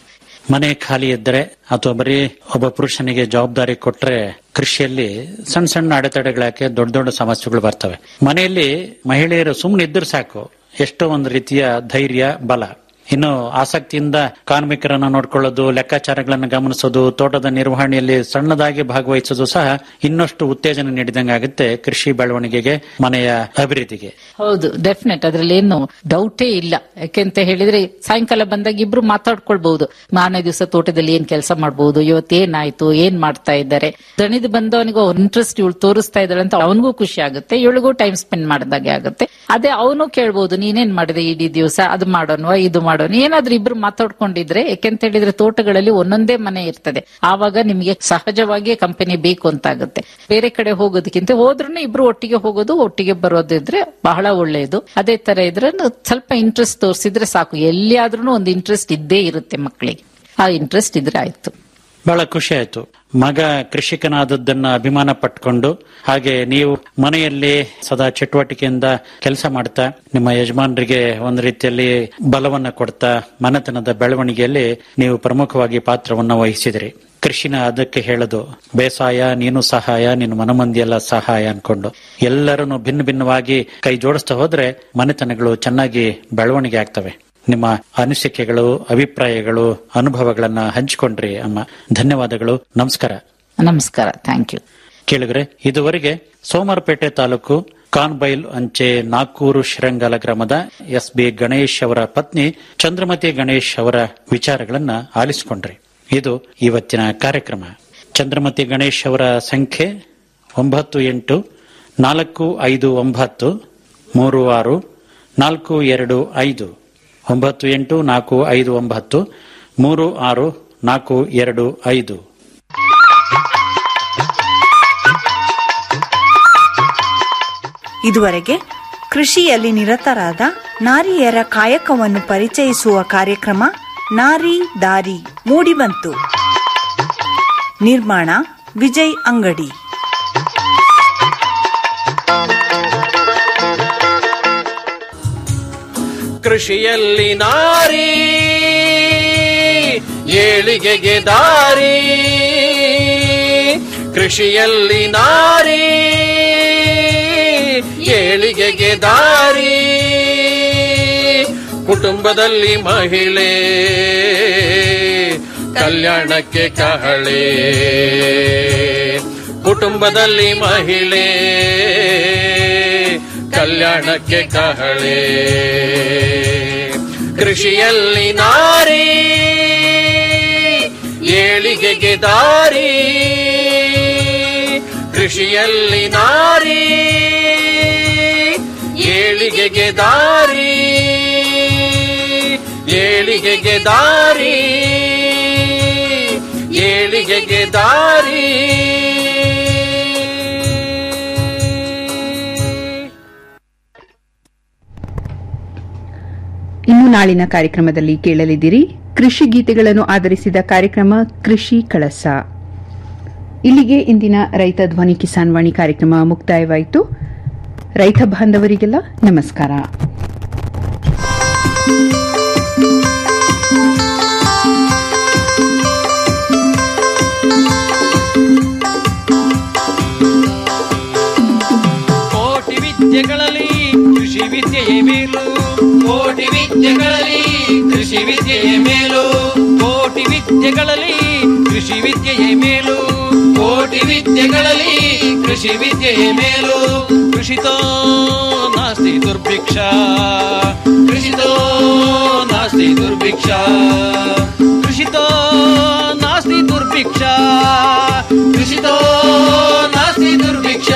ಮನೆ ಖಾಲಿ ಇದ್ದರೆ ಅಥವಾ ಬರೀ ಒಬ್ಬ ಪುರುಷನಿಗೆ ಜವಾಬ್ದಾರಿ ಕೊಟ್ರೆ ಕೃಷಿಯಲ್ಲಿ ಸಣ್ಣ ಸಣ್ಣ ಅಡೆತಡೆಗಳಾಕೆ ದೊಡ್ಡ ದೊಡ್ಡ ಸಮಸ್ಯೆಗಳು ಬರ್ತವೆ ಮನೆಯಲ್ಲಿ ಮಹಿಳೆಯರು ಸುಮ್ಮನೆ ಇದ್ರೆ ಸಾಕು ಎಷ್ಟೋ ಒಂದು ರೀತಿಯ ಧೈರ್ಯ ಬಲ ಇನ್ನು ಆಸಕ್ತಿಯಿಂದ ಕಾರ್ಮಿಕರನ್ನ ನೋಡ್ಕೊಳ್ಳೋದು ಲೆಕ್ಕಾಚಾರಗಳನ್ನು ಗಮನಿಸೋದು ತೋಟದ ನಿರ್ವಹಣೆಯಲ್ಲಿ ಸಣ್ಣದಾಗಿ ಭಾಗವಹಿಸೋದು ಸಹ ಇನ್ನಷ್ಟು ಉತ್ತೇಜನ ನೀಡಿದಂಗೆ ಆಗುತ್ತೆ ಕೃಷಿ ಬೆಳವಣಿಗೆಗೆ ಮನೆಯ ಅಭಿವೃದ್ಧಿಗೆ ಹೌದು ಡೆಫಿನೆಟ್ ಅದ್ರಲ್ಲಿ ಏನು ಡೌಟೇ ಇಲ್ಲ ಯಾಕೆಂತ ಹೇಳಿದ್ರೆ ಸಾಯಂಕಾಲ ಬಂದಾಗ ಇಬ್ರು ಮಾತಾಡ್ಕೊಳ್ಬಹುದು ಮಾರನೇ ದಿವಸ ತೋಟದಲ್ಲಿ ಏನ್ ಕೆಲಸ ಮಾಡಬಹುದು ಇವತ್ತೇನಾಯ್ತು ಏನ್ ಮಾಡ್ತಾ ಇದ್ದಾರೆ ದಣಿದು ಬಂದವನಿಗೂ ಇಂಟ್ರೆಸ್ಟ್ ಇವಳು ತೋರಿಸ್ತಾ ಇದ್ದಾಳೆ ಅಂತ ಅವನಿಗೂ ಖುಷಿ ಆಗುತ್ತೆ ಇವಳಿಗೂ ಟೈಮ್ ಸ್ಪೆಂಡ್ ಮಾಡಿದಾಗೆ ಆಗುತ್ತೆ ಅದೇ ಅವನು ಕೇಳ್ಬಹುದು ನೀನೇನ್ ಮಾಡಿದೆ ಇಡೀ ದಿವಸ ಅದು ಮಾಡೋಣ ಇದು ಮಾಡೋಣ ಏನಾದ್ರೂ ಇಬ್ರು ಮಾತಾಡ್ಕೊಂಡಿದ್ರೆ ಯಾಕೆಂತ ಹೇಳಿದ್ರೆ ತೋಟಗಳಲ್ಲಿ ಒಂದೊಂದೇ ಮನೆ ಇರ್ತದೆ ಆವಾಗ ನಿಮಗೆ ಸಹಜವಾಗಿ ಕಂಪನಿ ಬೇಕು ಅಂತ ಆಗುತ್ತೆ ಬೇರೆ ಕಡೆ ಹೋಗೋದಕ್ಕಿಂತ ಹೋದ್ರೂ ಇಬ್ರು ಒಟ್ಟಿಗೆ ಹೋಗೋದು ಒಟ್ಟಿಗೆ ಬರೋದಿದ್ರೆ ಬಹಳ ಒಳ್ಳೆಯದು ಅದೇ ತರ ಇದ್ರೆ ಸ್ವಲ್ಪ ಇಂಟ್ರೆಸ್ಟ್ ತೋರಿಸಿದ್ರೆ ಸಾಕು ಎಲ್ಲಿ ಆದ್ರೂ ಒಂದು ಇಂಟ್ರೆಸ್ಟ್ ಇದ್ದೇ ಇರುತ್ತೆ ಮಕ್ಕಳಿಗೆ ಆ ಇಂಟ್ರೆಸ್ಟ್ ಇದ್ರೆ ಆಯ್ತು ಬಹಳ ಖುಷಿ ಆಯ್ತು ಮಗ ಕೃಷಿಕನಾದದ್ದನ್ನ ಅಭಿಮಾನ ಪಟ್ಕೊಂಡು ಹಾಗೆ ನೀವು ಮನೆಯಲ್ಲಿ ಸದಾ ಚಟುವಟಿಕೆಯಿಂದ ಕೆಲಸ ಮಾಡ್ತಾ ನಿಮ್ಮ ಯಜಮಾನರಿಗೆ ಒಂದು ರೀತಿಯಲ್ಲಿ ಬಲವನ್ನ ಕೊಡ್ತಾ ಮನೆತನದ ಬೆಳವಣಿಗೆಯಲ್ಲಿ ನೀವು ಪ್ರಮುಖವಾಗಿ ಪಾತ್ರವನ್ನ ವಹಿಸಿದ್ರಿ ಕೃಷಿನ ಅದಕ್ಕೆ ಹೇಳೋದು ಬೇಸಾಯ ನೀನು ಸಹಾಯ ನಿನ್ನ ಮನಮಂದಿಯೆಲ್ಲ ಸಹಾಯ ಅನ್ಕೊಂಡು ಎಲ್ಲರನ್ನು ಭಿನ್ನ ಭಿನ್ನವಾಗಿ ಕೈ ಜೋಡಿಸ್ತಾ ಹೋದ್ರೆ ಮನೆತನಗಳು ಚೆನ್ನಾಗಿ ಬೆಳವಣಿಗೆ ಆಗ್ತವೆ ನಿಮ್ಮ ಅನಿಸಿಕೆಗಳು ಅಭಿಪ್ರಾಯಗಳು ಅನುಭವಗಳನ್ನ ಹಂಚಿಕೊಂಡ್ರಿ ಅಮ್ಮ ಧನ್ಯವಾದಗಳು ನಮಸ್ಕಾರ ನಮಸ್ಕಾರ ಥ್ಯಾಂಕ್ ಯು ಕೇಳಿದ್ರೆ ಇದುವರೆಗೆ ಸೋಮವಾರಪೇಟೆ ತಾಲೂಕು ಕಾನ್ಬೈಲ್ ಅಂಚೆ ನಾಲ್ಕೂರು ಶ್ರೀರಂಗಾಲ ಗ್ರಾಮದ ಎಸ್ ಬಿ ಗಣೇಶ್ ಅವರ ಪತ್ನಿ ಚಂದ್ರಮತಿ ಗಣೇಶ್ ಅವರ ವಿಚಾರಗಳನ್ನ ಆಲಿಸಿಕೊಂಡ್ರಿ ಇದು ಇವತ್ತಿನ ಕಾರ್ಯಕ್ರಮ ಚಂದ್ರಮತಿ ಗಣೇಶ್ ಅವರ ಸಂಖ್ಯೆ ಒಂಬತ್ತು ಎಂಟು ನಾಲ್ಕು ಐದು ಒಂಬತ್ತು ಮೂರು ಆರು ನಾಲ್ಕು ಎರಡು ಐದು ಒಂಬತ್ತು ಎಂಟು ನಾಲ್ಕು ಐದು ಒಂಬತ್ತು ಮೂರು ಆರು ನಾಲ್ಕು ಎರಡು ಐದು ಇದುವರೆಗೆ ಕೃಷಿಯಲ್ಲಿ ನಿರತರಾದ ನಾರಿಯರ ಕಾಯಕವನ್ನು ಪರಿಚಯಿಸುವ ಕಾರ್ಯಕ್ರಮ ನಾರಿ ದಾರಿ ಮೂಡಿಬಂತು ನಿರ್ಮಾಣ ವಿಜಯ್ ಅಂಗಡಿ ಕೃಷಿಯಲ್ಲಿ ನಾರಿ ಏಳಿಗೆಗೆ ದಾರಿ ಕೃಷಿಯಲ್ಲಿ ನಾರಿ ಏಳಿಗೆಗೆ ದಾರಿ ಕುಟುಂಬದಲ್ಲಿ ಮಹಿಳೆ ಕಲ್ಯಾಣಕ್ಕೆ ಕಹಳೆ ಕುಟುಂಬದಲ್ಲಿ ಮಹಿಳೆ ಕಲ್ಯಾಣಕ್ಕೆ ಕಹಳೆ ಕೃಷಿಯಲ್ಲಿ ನಾರಿ ಏಳಿಗೆಗೆ ದಾರಿ ಕೃಷಿಯಲ್ಲಿ ನಾರಿ ಏಳಿಗೆಗೆ ದಾರಿ ಏಳಿಗೆಗೆ ದಾರಿ ಏಳಿಗೆಗೆ ದಾರಿ ಇನ್ನು ನಾಳಿನ ಕಾರ್ಯಕ್ರಮದಲ್ಲಿ ಕೇಳಲಿದ್ದೀರಿ ಕೃಷಿ ಗೀತೆಗಳನ್ನು ಆಧರಿಸಿದ ಕಾರ್ಯಕ್ರಮ ಕೃಷಿ ಕಳಸ ಇಲ್ಲಿಗೆ ಇಂದಿನ ರೈತ ಧ್ವನಿ ಕಿಸಾನ್ ವಾಣಿ ಕಾರ್ಯಕ್ರಮ ಮುಕ್ತಾಯವಾಯಿತು ರೈತ ಬಾಂಧವರಿಗೆಲ್ಲ ನಮಸ್ಕಾರ ಕೋಟಿ ವಿದ್ಯೆಗಳಲ್ಲಿ ಕೃಷಿ ವಿದ್ಯೆಯೇ ಮೇಲು ಕೋಟಿ ವಿದ್ಯೆಗಳಲ್ಲಿ ಕೃಷಿ ವಿದ್ಯೆಯೇ ಮೇಲು ಕೋಟಿ ವಿದ್ಯೆಗಳಲ್ಲಿ ಕೃಷಿ ವಿದ್ಯೆಯೇ ಮೇಲು ಕೋಟಿ ವಿದ್ಯೆಗಳಲ್ಲಿ ಕೃಷಿ ವಿದ್ಯೆಯೇ ಮೇಲು ಕೃಷಿತೋ ನಾಸ್ತಿ ದುರ್ಭಿಕ್ಷ ಕೃಷಿತೋ ನಾಸ್ತಿ ದುರ್ಭಿಕ್ಷ ಕೃಷಿತೋ ನಾಸ್ತಿ ದುರ್ಭಿಕ್ಷ ಕೃಷಿತೋ ನಾಸ್ತಿ ದುರ್ಭಿಕ್ಷ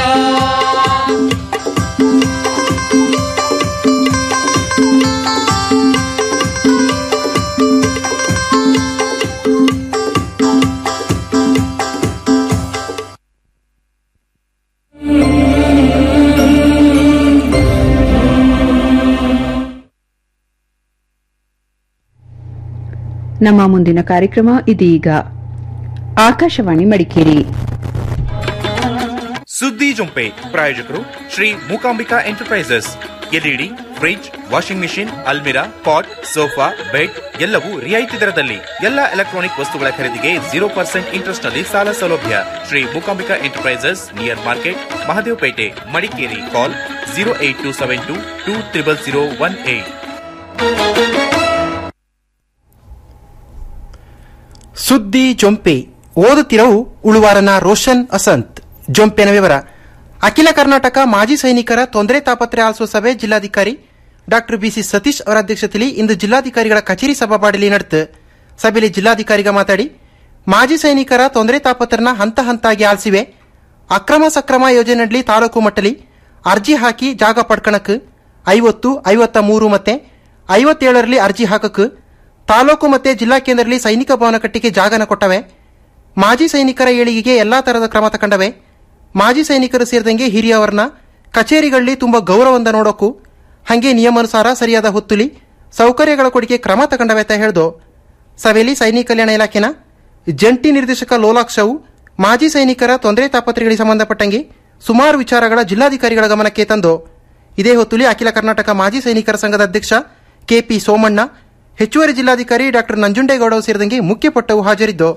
ನಮ್ಮ ಮುಂದಿನ ಕಾರ್ಯಕ್ರಮ ಇದೀಗ ಆಕಾಶವಾಣಿ ಮಡಿಕೇರಿ ಸುದ್ದಿ ಜೊಂಪೆ ಪ್ರಾಯೋಜಕರು Shri Mookambika enterprises LED fridge washing machine ಅಲ್ಮಿರಾ ಪಾಟ್ ಸೋಫಾ ಬೆಡ್ ಎಲ್ಲವೂ ರಿಯಾಯಿತಿ ದರದಲ್ಲಿ ಎಲ್ಲ ಎಲೆಕ್ಟ್ರಾನಿಕ್ ವಸ್ತುಗಳ ಖರೀದಿಗೆ ಜೀರೋ ಪರ್ಸೆಂಟ್ ಇಂಟ್ರೆಸ್ಟ್ ನಲ್ಲಿ ಸಾಲ ಸೌಲಭ್ಯ Shri Mookambika enterprises near market Mahadevapet Madikeri call zero eight two seven two two triple zero one eight ಸುದ್ದಿ ಜೊಂಪೆ ಓದುತ್ತಿರವು ಉಳುವಾರನ ರೋಷನ್ ಅಸಂತ್ ಜೊಂಪೆನ ವಿವರ ಅಖಿಲ ಕರ್ನಾಟಕ ಮಾಜಿ ಸೈನಿಕರ ತೊಂದರೆ ತಾಪತ್ರೆ ಆಲಿಸುವ ಸಭೆ ಜಿಲ್ಲಾಧಿಕಾರಿ ಡಾಕ್ಟರ್ ಬಿಸಿ ಸತೀಶ್ ಅವರ ಅಧ್ಯಕ್ಷತೆಯಲ್ಲಿ ಇಂದು ಜಿಲ್ಲಾಧಿಕಾರಿಗಳ ಕಚೇರಿ ಸಭಾಪಾಡಿಲಿ ನಡೆತು ಸಭೆಯಲ್ಲಿ ಜಿಲ್ಲಾಧಿಕಾರಿಗ ಮಾತಾಡಿ ಮಾಜಿ ಸೈನಿಕರ ತೊಂದರೆ ತಾಪತ್ರನ ಹಂತ ಹಂತಾಗಿ ಆಲಿಸಿವೆ ಅಕ್ರಮ ಸಕ್ರಮ ಯೋಜನೆಯಲ್ಲಿ ತಾಲೂಕು ಮಟ್ಟಲಿ ಅರ್ಜಿ ಹಾಕಿ ಜಾಗ ಪಡ್ಕಣಕ್ ಐವತ್ತು ಐವತ್ತ ಮೂರು ಮತ್ತೆ ಐವತ್ತೇಳರಲ್ಲಿ ಅರ್ಜಿ ಹಾಕಕ್ ತಾಲೂಕು ಮತ್ತೆ ಜಿಲ್ಲಾ ಕೇಂದ್ರದಲ್ಲಿ ಸೈನಿಕ ಭವನ ಕಟ್ಟಿಗೆ ಜಾಗನ ಕೊಟ್ಟವೆ ಮಾಜಿ ಸೈನಿಕರ ಏಳಿಗೆಗೆ ಎಲ್ಲಾ ತರಹದ ಕ್ರಮ ತಗೊಂಡವೆ ಮಾಜಿ ಸೈನಿಕರು ಸೇರಿದಂಗೆ ಹಿರಿಯವರನ್ನ ಕಚೇರಿಗಳಲ್ಲಿ ತುಂಬಾ ಗೌರವದಿಂದ ನೋಡೋಕು ಹಂಗೆ ನಿಯಮಾನುಸಾರ ಸರಿಯಾದ ಹೊತ್ತುಲಿ ಸೌಕರ್ಯಗಳ ಕೊಡಿಗೆ ಕ್ರಮ ತಗೊಂಡವೆ ಅಂತ ಹೇಳ್ದು ಸಭೆಯಲ್ಲಿ ಸೈನಿಕ ಕಲ್ಯಾಣ ಇಲಾಖೆನ ಜಂಟಿ ನಿರ್ದೇಶಕ ಲೋಲಾಕ್ಷವು ಮಾಜಿ ಸೈನಿಕರ ತೊಂದರೆ ತಾಪತ್ರೆಗಳಿಗೆ ಸಂಬಂಧಪಟ್ಟಂಗೆ ಸುಮಾರು ವಿಚಾರಗಳ ಜಿಲ್ಲಾಧಿಕಾರಿಗಳ ಗಮನಕ್ಕೆ ತಂದು ಇದೇ ಹೊತ್ತುಲಿ ಅಖಿಲ ಕರ್ನಾಟಕ ಮಾಜಿ ಸೈನಿಕರ ಸಂಘದ ಅಧ್ಯಕ್ಷ ಕೆಪಿ ಸೋಮಣ್ಣ ಹೆಚ್ಚುವರಿ ಜಿಲ್ಲಾಧಿಕಾರಿ ಡಾಕ್ಟರ್ ನಂಜುಂಡೇಗೌಡ ಸೇರಿದಂಗೆ ಮುಖ್ಯ ಪಟ್ಟವು ಹಾಜರಿದ್ದು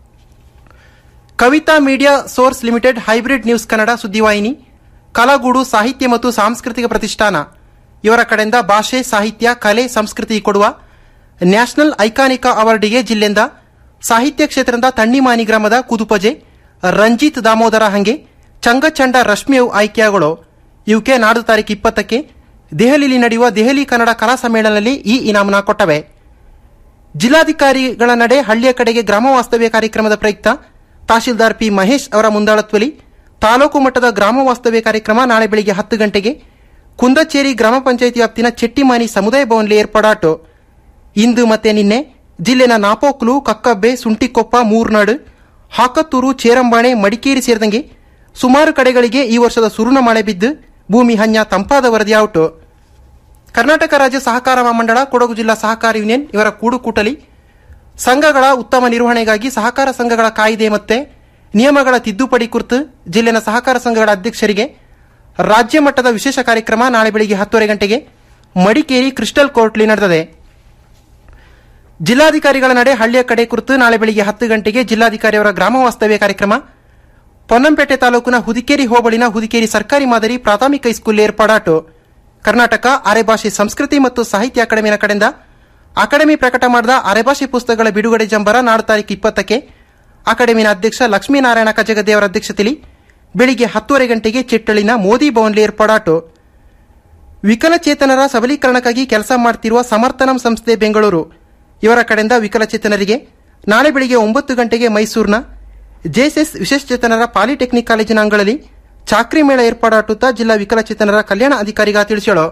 Kavita media source limited hybrid news Kannada ಸುದ್ದಿವಾಹಿನಿ ಕಲಾಗೂಡು ಸಾಹಿತ್ಯ ಮತ್ತು ಸಾಂಸ್ಕೃತಿಕ ಪ್ರತಿಷ್ಠಾನ ಇವರ ಕಡೆಯಿಂದ ಭಾಷೆ ಸಾಹಿತ್ಯ ಕಲೆ ಸಂಸ್ಕೃತಿ ಕೊಡುವ ನ್ಯಾಷನಲ್ ಐಕಾನಿಕಾ ಅವಾರ್ಡಿಗೆ ಜಿಲ್ಲೆಯಿಂದ ಸಾಹಿತ್ಯ ಕ್ಷೇತ್ರದ ತಣ್ಣಿಮಾನಿ ಗ್ರಾಮದ ಕುದುಪಜೆ ರಂಜಿತ್ ದಾಮೋದರ ಹಂಗೆ ಚಂಗಚಂಡ ರಶ್ಮಿಯವು ಆಯ್ಕೆಯಾಗಳು ಇವಕ್ಕೆ ನಾಡ್ದು ತಾರೀಕು ಇಪ್ಪತ್ತಕ್ಕೆ ದೆಹಲಿಯಲ್ಲಿ ನಡೆಯುವ ದೆಹಲಿ ಕನ್ನಡ ಕಲಾ ಸಮ್ಮೇಳನದಲ್ಲಿ ಈ ಇನಾಮನ ಕೊಟ್ಟವೆ ಜಿಲ್ಲಾಧಿಕಾರಿಗಳ ನಡೆ ಹಳ್ಳಿಯ ಕಡೆಗೆ ಗ್ರಾಮ ವಾಸ್ತವ್ಯ ಕಾರ್ಯಕ್ರಮದ ಪ್ರಯುಕ್ತ ತಹಶೀಲ್ದಾರ್ ಪಿ ಮಹೇಶ್ ಅವರ ಮುಂದಾಳತ್ವದಲ್ಲಿ ತಾಲೂಕು ಮಟ್ಟದ ಗ್ರಾಮ ವಾಸ್ತವ್ಯ ಕಾರ್ಯಕ್ರಮ ನಾಳೆ ಬೆಳಿಗ್ಗೆ ಹತ್ತು ಗಂಟೆಗೆ ಕುಂದಚೇರಿ ಗ್ರಾಮ ಪಂಚಾಯಿತಿ ವ್ಯಾಪ್ತಿನ ಚೆಟ್ಟಿಮಾನಿ ಸಮುದಾಯ ಭವನದಲ್ಲಿ ಏರ್ಪಡಾಟು ಇಂದು ಮತ್ತೆ ನಿನ್ನೆ ಜಿಲ್ಲೆನ ನಾಪೋಕ್ಲು ಕಕ್ಕಬ್ಬೆ ಸುಂಟಿಕೊಪ್ಪ ಮೂರ್ನಾಡು ಹಾಕತ್ತೂರು ಚೇರಂಬಾಣೆ ಮಡಿಕೇರಿ ಸೇರಿದಂಗೆ ಸುಮಾರು ಕಡೆಗಳಿಗೆ ಈ ವರ್ಷದ ಸುರುನ ಮಳೆ ಬಿದ್ದು ಭೂಮಿ ಹಂಜ ತಂಪಾದ ವರದಿಯಾಯಿತು ಕರ್ನಾಟಕ ರಾಜ್ಯ ಸಹಕಾರ ಮಹಾಮಂಡಳ ಕೊಡಗು ಜಿಲ್ಲಾ ಸಹಕಾರ ಯೂನಿಯನ್ ಇವರ ಕೂಡುಕೂಟಲಿ ಸಂಘಗಳ ಉತ್ತಮ ನಿರ್ವಹಣೆಗಾಗಿ ಸಹಕಾರ ಸಂಘಗಳ ಕಾಯ್ದೆ ಮತ್ತೆ ನಿಯಮಗಳ ತಿದ್ದುಪಡಿ ಕುರಿತು ಜಿಲ್ಲೆನ ಸಹಕಾರ ಸಂಘಗಳ ಅಧ್ಯಕ್ಷರಿಗೆ ರಾಜ್ಯ ಮಟ್ಟದ ವಿಶೇಷ ಕಾರ್ಯಕ್ರಮ ನಾಳೆ ಬೆಳಿಗ್ಗೆ ಹತ್ತುವರೆ ಗಂಟೆಗೆ ಮಡಿಕೇರಿ ಕ್ರಿಸ್ಟಲ್ ಕೋರ್ಟ್ಲಿ ನಡೆದಿದೆ ಜಿಲ್ಲಾಧಿಕಾರಿಗಳ ನಡೆ ಹಳ್ಳಿಯ ಕಡೆ ಕುರಿತು ನಾಳೆ ಬೆಳಿಗ್ಗೆ ಹತ್ತು ಗಂಟೆಗೆ ಜಿಲ್ಲಾಧಿಕಾರಿಯವರ ಗ್ರಾಮ ವಾಸ್ತವ್ಯ ಕಾರ್ಯಕ್ರಮ ಪೊನ್ನಂಪೇಟೆ ತಾಲೂಕಿನ ಹುದಿಕೇರಿ ಹೋಬಳಿನ ಹುದಿಕೇರಿ ಸರ್ಕಾರಿ ಮಾದರಿ ಪ್ರಾಥಮಿಕ ಹೈಸ್ಕೂಲ್ ಏರ್ಪಾಡಾಟು ಕರ್ನಾಟಕ ಅರೆಭಾಷೆ ಸಂಸ್ಕೃತಿ ಮತ್ತು ಸಾಹಿತ್ಯ ಅಕಾಡೆಮಿನ ಕಡೆಯಿಂದ ಅಕಾಡೆಮಿ ಪ್ರಕಟ ಮಾಡಿದ ಅರೆಭಾಷೆ ಪುಸ್ತಕಗಳ ಬಿಡುಗಡೆ ಜಂಬರ ನಾಡು ತಾರೀಕು ಇಪ್ಪತ್ತಕ್ಕೆ ಅಕಾಡೆಮಿನ ಅಧ್ಯಕ್ಷ ಲಕ್ಷ್ಮೀನಾರಾಯಣ ಕಜಗದ್ದೆ ಅವರ ಅಧ್ಯಕ್ಷತೆಯಲ್ಲಿ ಬೆಳಿಗ್ಗೆ ಹತ್ತುವರೆ ಗಂಟೆಗೆ ಚಿಟ್ಟಳಿನ ಮೋದಿ ಭವನ್ಲಿ ಏರ್ಪಾಡಾಟು ವಿಕಲಚೇತನರ ಸಬಲೀಕರಣಕ್ಕಾಗಿ ಕೆಲಸ ಮಾಡ್ತಿರುವ ಸಮರ್ಥನಂ ಸಂಸ್ಥೆ ಬೆಂಗಳೂರು ಇವರ ಕಡೆಯಿಂದ ವಿಕಲಚೇತನರಿಗೆ ನಾಳೆ ಬೆಳಿಗ್ಗೆ ಒಂಬತ್ತು ಗಂಟೆಗೆ ಮೈಸೂರಿನ ಜೆಎಸ್ಎಸ್ ವಿಶೇಷಚೇತನರ ಪಾಲಿಟೆಕ್ನಿಕ್ ಕಾಲೇಜಿನ ಅಂಗಳಲ್ಲಿ ಚಾಕ್ರಿ ಮೇಳ ಏರ್ಪಾಡಾಟುತ್ತಾ ಜಿಲ್ಲಾ ವಿಕಲಚೇತನರ ಕಲ್ಯಾಣ ಅಧಿಕಾರಿಗ ತಿಳಿಸೋಳು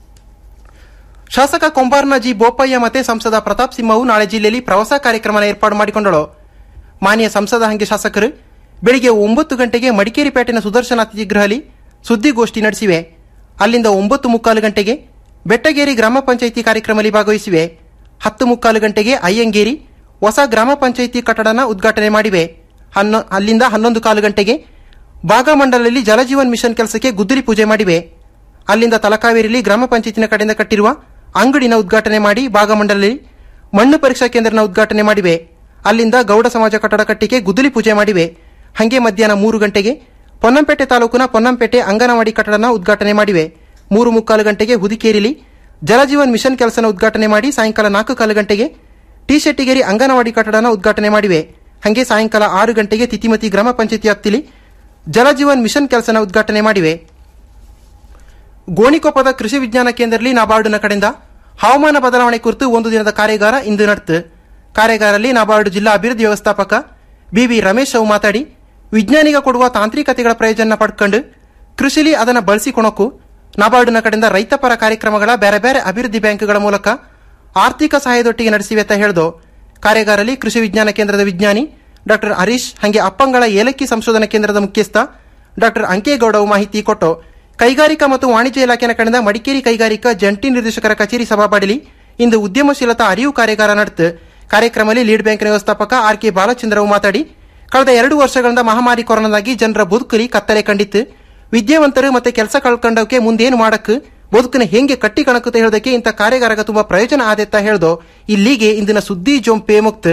ಶಾಸಕ ಕೊಂಬಾರ್ನ ಜಿ ಬೋಪಯ್ಯ ಮತ್ತೆ ಸಂಸದ ಪ್ರತಾಪ್ ಸಿಂಹವು ನಾಳೆ ಜಿಲ್ಲೆಯಲ್ಲಿ ಪ್ರವಾಸ ಕಾರ್ಯಕ್ರಮನ ಏರ್ಪಾಡು ಮಾಡಿಕೊಂಡಳು ಮಾನ್ಯ ಸಂಸದ ಹಂಗೆ ಶಾಸಕರು ಬೆಳಿಗ್ಗೆ ಒಂಬತ್ತು ಗಂಟೆಗೆ ಮಡಿಕೇರಿ ಪೇಟೆನ ಸುದರ್ಶನ ಅತಿಥಿ ಗೃಹಲಿ ಸುದ್ದಿಗೋಷ್ಠಿ ನಡೆಸಿವೆ ಅಲ್ಲಿಂದ ಒಂಬತ್ತು ಮುಕ್ಕಾಲು ಗಂಟೆಗೆ ಬೆಟ್ಟಗೇರಿ ಗ್ರಾಮ ಪಂಚಾಯಿತಿ ಕಾರ್ಯಕ್ರಮದಲ್ಲಿ ಭಾಗವಹಿಸಿವೆ ಹತ್ತು ಮುಕ್ಕಾಲು ಗಂಟೆಗೆ ಅಯ್ಯಂಗೇರಿ ಹೊಸ ಗ್ರಾಮ ಪಂಚಾಯಿತಿ ಕಟ್ಟಡನ ಉದ್ಘಾಟನೆ ಮಾಡಿವೆ ಹನ್ನೊ ಅಲ್ಲಿಂದ ಹನ್ನೊಂದು ಕಾಲು ಗಂಟೆಗೆ ಭಾಗಮಂಡಲದಲ್ಲಿ ಜಲಜೀವನ್ ಮಿಷನ್ ಕೆಲಸಕ್ಕೆ ಗುದ್ದಲಿ ಪೂಜೆ ಮಾಡಿವೆ ಅಲ್ಲಿಂದ ತಲಕಾವೇರಿಯಲ್ಲಿ ಗ್ರಾಮ ಪಂಚಾಯತಿನ ಕಡೆಯಿಂದ ಕಟ್ಟಿರುವ ಅಂಗಡಿನ ಉದ್ಘಾಟನೆ ಮಾಡಿ ಭಾಗಮಂಡಲದಲ್ಲಿ ಮಣ್ಣು ಪರೀಕ್ಷಾ ಕೇಂದ್ರನ ಉದ್ಘಾಟನೆ ಮಾಡಿವೆ ಅಲ್ಲಿಂದ ಗೌಡ ಸಮಾಜ ಕಟ್ಟಡ ಕಟ್ಟಿಗೆ ಗುದ್ದಲಿ ಪೂಜೆ ಮಾಡಿವೆ ಹಂಗೆ ಮಧ್ಯಾಹ್ನ ಮೂರು ಗಂಟೆಗೆ ಪೊನ್ನಂಪೇಟೆ ತಾಲೂಕಿನ ಪೊನ್ನಂಪೇಟೆ ಅಂಗನವಾಡಿ ಕಟ್ಟಡನ ಉದ್ಘಾಟನೆ ಮಾಡಿವೆ ಮೂರು ಮುಕ್ಕಾಲು ಗಂಟೆಗೆ ಹುದಿಕೇರಿಲಿ ಜಲಜೀವನ್ ಮಿಷನ್ ಕೆಲಸನ ಉದ್ಘಾಟನೆ ಮಾಡಿ ಸಾಯಂಕಾಲ ನಾಲ್ಕು ಕಾಲು ಗಂಟೆಗೆ ಟಿ ಶೆಟ್ಟಿಗೇರಿ ಅಂಗನವಾಡಿ ಕಟ್ಟಡನ ಉದ್ಘಾಟನೆ ಮಾಡಿವೆ ಹಂಗೆ ಸಾಯಂಕಾಲ ಆರು ಗಂಟೆಗೆ ತಿತಿಮತಿ ಗ್ರಾಮ ಪಂಚಾಯತಿ ವ್ಯಾಪ್ತಿಲಿ ಜಲಜೀವನ್ ಮಿಷನ್ ಕೆಲಸನ ಉದ್ಘಾಟನೆ ಮಾಡಿವೆ ಗೋಣಿಕೊಪ್ಪದ ಕೃಷಿ ವಿಜ್ಞಾನ ಕೇಂದ್ರದಲ್ಲಿ ನಾಬಾರ್ಡ್ನ ಕಡೆಯಿಂದ ಹವಾಮಾನ ಬದಲಾವಣೆ ಕುರಿತು ಒಂದು ದಿನದ ಕಾರ್ಯಾಗಾರ ಇಂದು ನಡೆತು ಕಾರ್ಯಾಗಾರದಲ್ಲಿ ನಾಬಾರ್ಡ್ ಜಿಲ್ಲಾ ಅಭಿವೃದ್ಧಿ ವ್ಯವಸ್ಥಾಪಕ ಬಿವಿ ರಮೇಶ್ ಅವು ಮಾತಾಡಿ ವಿಜ್ಞಾನಿಗ ಕೊಡುವ ತಾಂತ್ರಿಕತೆಗಳ ಪ್ರಯೋಜನ ಪಡ್ಕೊಂಡು ಕೃಷಿಲಿ ಅದನ್ನು ಬಳಸಿಕೊಳಕು ನಾಬಾರ್ಡ್ನ ಕಡೆಯಿಂದ ರೈತಪರ ಕಾರ್ಯಕ್ರಮಗಳ ಬೇರೆ ಬೇರೆ ಅಭಿವೃದ್ಧಿ ಬ್ಯಾಂಕ್ಗಳ ಮೂಲಕ ಆರ್ಥಿಕ ಸಹಾಯದೊಟ್ಟಿಗೆ ನಡೆಸಿವೆ ಅಂತ ಹೇಳಿದು ಕಾರ್ಯಾಗಾರದಲ್ಲಿ ಕೃಷಿ ವಿಜ್ಞಾನ ಕೇಂದ್ರದ ವಿಜ್ಞಾನಿ ಡಾಕ್ಟರ್ ಹರೀಶ್ ಹಂಗೆ ಅಪ್ಪಂಗಳ ಏಲಕ್ಕಿ ಸಂಶೋಧನಾ ಕೇಂದ್ರದ ಮುಖ್ಯಸ್ಥ ಡಾಕ್ಟರ್ ಅಂಕೇಗೌಡವು ಮಾಹಿತಿ ಕೊಟ್ಟು ಕೈಗಾರಿಕಾ ಮತ್ತು ವಾಣಿಜ್ಯ ಇಲಾಖೆನ ಕಡೆಯಿಂದ ಮಡಿಕೇರಿ ಕೈಗಾರಿಕಾ ಜಂಟಿ ನಿರ್ದೇಶಕರ ಕಚೇರಿ ಸಭಾಪಡಿಲಿ ಇಂದು ಉದ್ಯಮಶೀಲತಾ ಅರಿವು ಕಾರ್ಯಾಗಾರ ನಡೆತು ಕಾರ್ಯಕ್ರಮದಲ್ಲಿ ಲೀಡ್ ಬ್ಯಾಂಕ್ನ ವ್ಯವಸ್ಥಾಪಕ ಆರ್ ಕೆ ಬಾಲಚಂದ್ರವು ಮಾತಾಡಿ ಕಳೆದ ಎರಡು ವರ್ಷಗಳಿಂದ ಮಹಾಮಾರಿ ಕೊರೋನಾದಾಗಿ ಜನರ ಬದುಕಲಿ ಕತ್ತಲೆ ಕಂಡಿತ್ತು ವಿದ್ಯಾವಂತರು ಮತ್ತೆ ಕೆಲಸ ಕಳ್ಕೊಂಡವಕ್ಕೆ ಮುಂದೇನು ಮಾಡಕ್ ಬದುಕಿನ ಹೆಂಗೆ ಕಟ್ಟಿ ಕಣಕುತ್ತ ಹೇಳೋದಕ್ಕೆ ಇಂಥ ಕಾರ್ಯಾಗಾರಗ ತುಂಬಾ ಪ್ರಯೋಜನ ಆದೆತ್ತ ಹೇಳ್ದೋ ಇಲ್ಲಿಗೆ ಇಂದಿನ ಸುದ್ದಿ ಜೊಂಪೆ ಮುಕ್ತ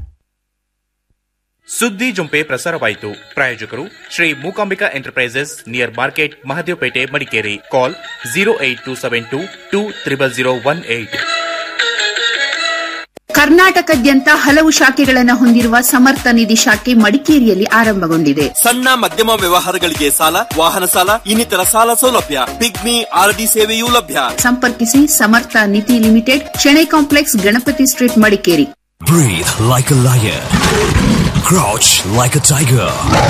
ಸುದ್ದಿ ಜೊಂಪೆ ಪ್ರಸಾರವಾಯಿತು ಪ್ರಾಯೋಜಕರು Shri Mookambika enterprises near market Mahadevapet Madikeri call zero eight two seven two two triple zero one eight ಕರ್ನಾಟಕದ್ಯಂತ ಹಲವು ಶಾಖೆಗಳನ್ನು ಹೊಂದಿರುವ ಸಮರ್ಥ ನಿಧಿ ಶಾಖೆ ಮಡಿಕೇರಿಯಲ್ಲಿ ಆರಂಭಗೊಂಡಿದೆ ಸಣ್ಣ ಮಧ್ಯಮ ವ್ಯವಹಾರಗಳಿಗೆ ಸಾಲ ವಾಹನ ಸಾಲ ಇನ್ನಿತರ ಸಾಲ ಸೌಲಭ್ಯ ಪಿಗ್ಮಿ ಆರ್ಡಿ ಸೇವೆಯೂ ಲಭ್ಯ ಸಂಪರ್ಕಿಸಿ Samartha Nidhi limited Shenoy complex Ganapati street Madikeri Breathe like a lion. Crouch like a tiger.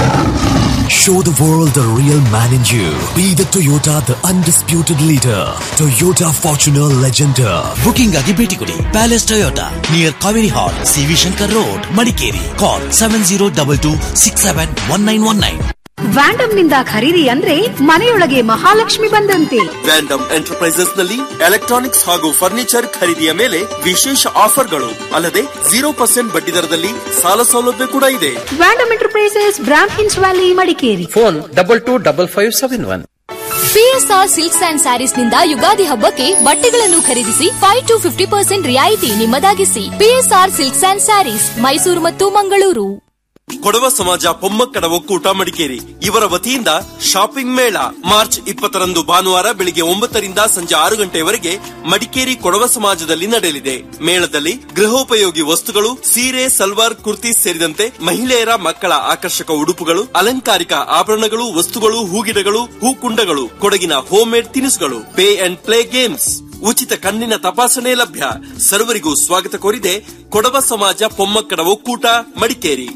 Show the world the real man in you. Be the Toyota, the undisputed leader. Toyota Fortuner Legender. Booking ಆಗಿ ಭೇಟಿ ಕೊಡಿ palace Toyota near Kaveri hall CV Shankar road Madikeri call seven zero double two six seven one nine one nine Vandam ನಿಂದ ಖರೀದಿ ಅಂದ್ರೆ ಮನೆಯೊಳಗೆ ಮಹಾಲಕ್ಷ್ಮಿ ಬಂದಂತೆ Vandam enterprises ನಲ್ಲಿ electronics ಹಾಗೂ ಫರ್ನಿಚರ್ ಖರೀದಿಯ ಮೇಲೆ ವಿಶೇಷ ಆಫರ್ಗಳು ಅಲ್ಲದೆ ಜೀರೋ ಪರ್ಸೆಂಟ್ ಬಡ್ಡಿ ದರದಲ್ಲಿ ಸಾಲ ಸೌಲಭ್ಯ ಕೂಡ ಇದೆ ವ್ಯಾಂಡಮ್ ಎಂಟರ್ಪ್ರೈಸಸ್ ಬ್ರಾಂಡ್ ಹಿನ್ಸ್ valley Madikeri phone double two double five seven one PSR silks and sarees ನಿಂದ ಯುಗಾದಿ ಹಬ್ಬಕ್ಕೆ ಬಟ್ಟೆಗಳನ್ನು ಖರೀದಿಸಿ ಫೈವ್ ಟು ಫಿಫ್ಟಿ ಪರ್ಸೆಂಟ್ ರಿಯಾಯಿತಿ ನಿಮ್ಮದಾಗಿಸಿ PSR silks and sarees Mysuru ಮತ್ತು ಮಂಗಳೂರು ಕೊಡವ ಸಮಾಜ ಪೊಮ್ಮಕ್ಕಡ ಒಕ್ಕೂಟ ಮಡಿಕೇರಿ ಇವರ ವತಿಯಿಂದ ಶಾಪಿಂಗ್ ಮೇಳ ಮಾರ್ಚ್ ಇಪ್ಪತ್ತರಂದು ಭಾನುವಾರ ಬೆಳಿಗ್ಗೆ ಒಂಬತ್ತರಿಂದ ಸಂಜೆ ಆರು ಗಂಟೆಯವರೆಗೆ ಮಡಿಕೇರಿ ಕೊಡವ ಸಮಾಜದಲ್ಲಿ ನಡೆಯಲಿದೆ ಮೇಳದಲ್ಲಿ ಗೃಹೋಪಯೋಗಿ ವಸ್ತುಗಳು ಸೀರೆ ಸಲ್ವಾರ್ ಕುರ್ತಿ ಸೇರಿದಂತೆ ಮಹಿಳೆಯರ ಮಕ್ಕಳ ಆಕರ್ಷಕ ಉಡುಪುಗಳು ಅಲಂಕಾರಿಕ ಆಭರಣಗಳು ವಸ್ತುಗಳು ಹೂಗಿಡಗಳು ಹೂಕುಂಡಗಳು ಕೊಡಗಿನ ಹೋಮ್ ಮೇಡ್ ತಿನಿಸುಗಳು ಪೇ ಅಂಡ್ ಪ್ಲೇ ಗೇಮ್ಸ್ ಉಚಿತ ಕಣ್ಣಿನ ತಪಾಸಣೆ ಲಭ್ಯ ಸರ್ವರಿಗೂ ಸ್ವಾಗತ ಕೋರಿದೆ ಕೊಡವ ಸಮಾಜ ಪೊಮ್ಮಕ್ಕಡ ಒಕ್ಕೂಟ ಮಡಿಕೇರಿ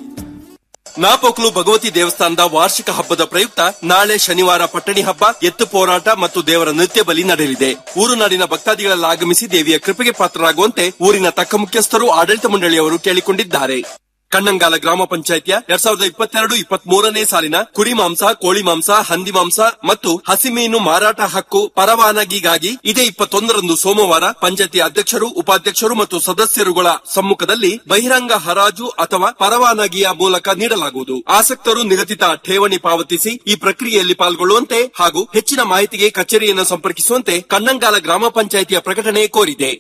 ನಾಪೋಕ್ಲು ಭಗವತಿ ದೇವಸ್ಥಾನದ ವಾರ್ಷಿಕ ಹಬ್ಬದ ಪ್ರಯುಕ್ತ ನಾಳೆ ಶನಿವಾರ ಪಟ್ಟಣಿ ಹಬ್ಬ ಎತ್ತು ಹೋರಾಟ ಮತ್ತು ದೇವರ ನೃತ್ಯ ಬಲಿ ನಡೆಯಲಿದೆ ಊರು ನಾಡಿನ ಭಕ್ತಾದಿಗಳೆಲ್ಲ ಆಗಮಿಸಿ ದೇವಿಯ ಕೃಪೆಗೆ ಪಾತ್ರರಾಗುವಂತೆ ಊರಿನ ತಕ್ಕ ಮುಖ್ಯಸ್ಥರು ಆಡಳಿತ ಮಂಡಳಿಯವರು ಕೇಳಿಕೊಂಡಿದ್ದಾರೆ ಕಣ್ಣಂಗಾಲ ಗ್ರಾಮ ಪಂಚಾಯಿತಿಯ ಎರಡ್ ಸಾವಿರದ ಇಪ್ಪತ್ತೆರಡು ಇಪ್ಪತ್ತ್ ಮೂರನೇ ಸಾಲಿನ ಕುರಿ ಮಾಂಸ ಕೋಳಿ ಮಾಂಸ ಹಂದಿ ಮಾಂಸ ಮತ್ತು ಹಸಿಮೀನು ಮಾರಾಟ ಹಕ್ಕು ಪರವಾನಗಿಗಾಗಿ ಇದೇ ಇಪ್ಪತ್ತೊಂದರಂದು ಸೋಮವಾರ ಪಂಚಾಯತಿ ಅಧ್ಯಕ್ಷರು ಉಪಾಧ್ಯಕ್ಷರು ಮತ್ತು ಸದಸ್ಯರುಗಳ ಸಮ್ಮುಖದಲ್ಲಿ ಬಹಿರಂಗ ಹರಾಜು ಅಥವಾ ಪರವಾನಗಿಯ ಮೂಲಕ ನೀಡಲಾಗುವುದು ಆಸಕ್ತರು ನಿಗದಿತ ಠೇವಣಿ ಪಾವತಿಸಿ ಈ ಪ್ರಕ್ರಿಯೆಯಲ್ಲಿ ಪಾಲ್ಗೊಳ್ಳುವಂತೆ ಹಾಗೂ ಹೆಚ್ಚಿನ ಮಾಹಿತಿಗೆ ಕಚೇರಿಯನ್ನು ಸಂಪರ್ಕಿಸುವಂತೆ ಕಣ್ಣಂಗಾಲ ಗ್ರಾಮ ಪಂಚಾಯಿತಿಯ ಪ್ರಕಟಣೆ ಕೋರಿದೆ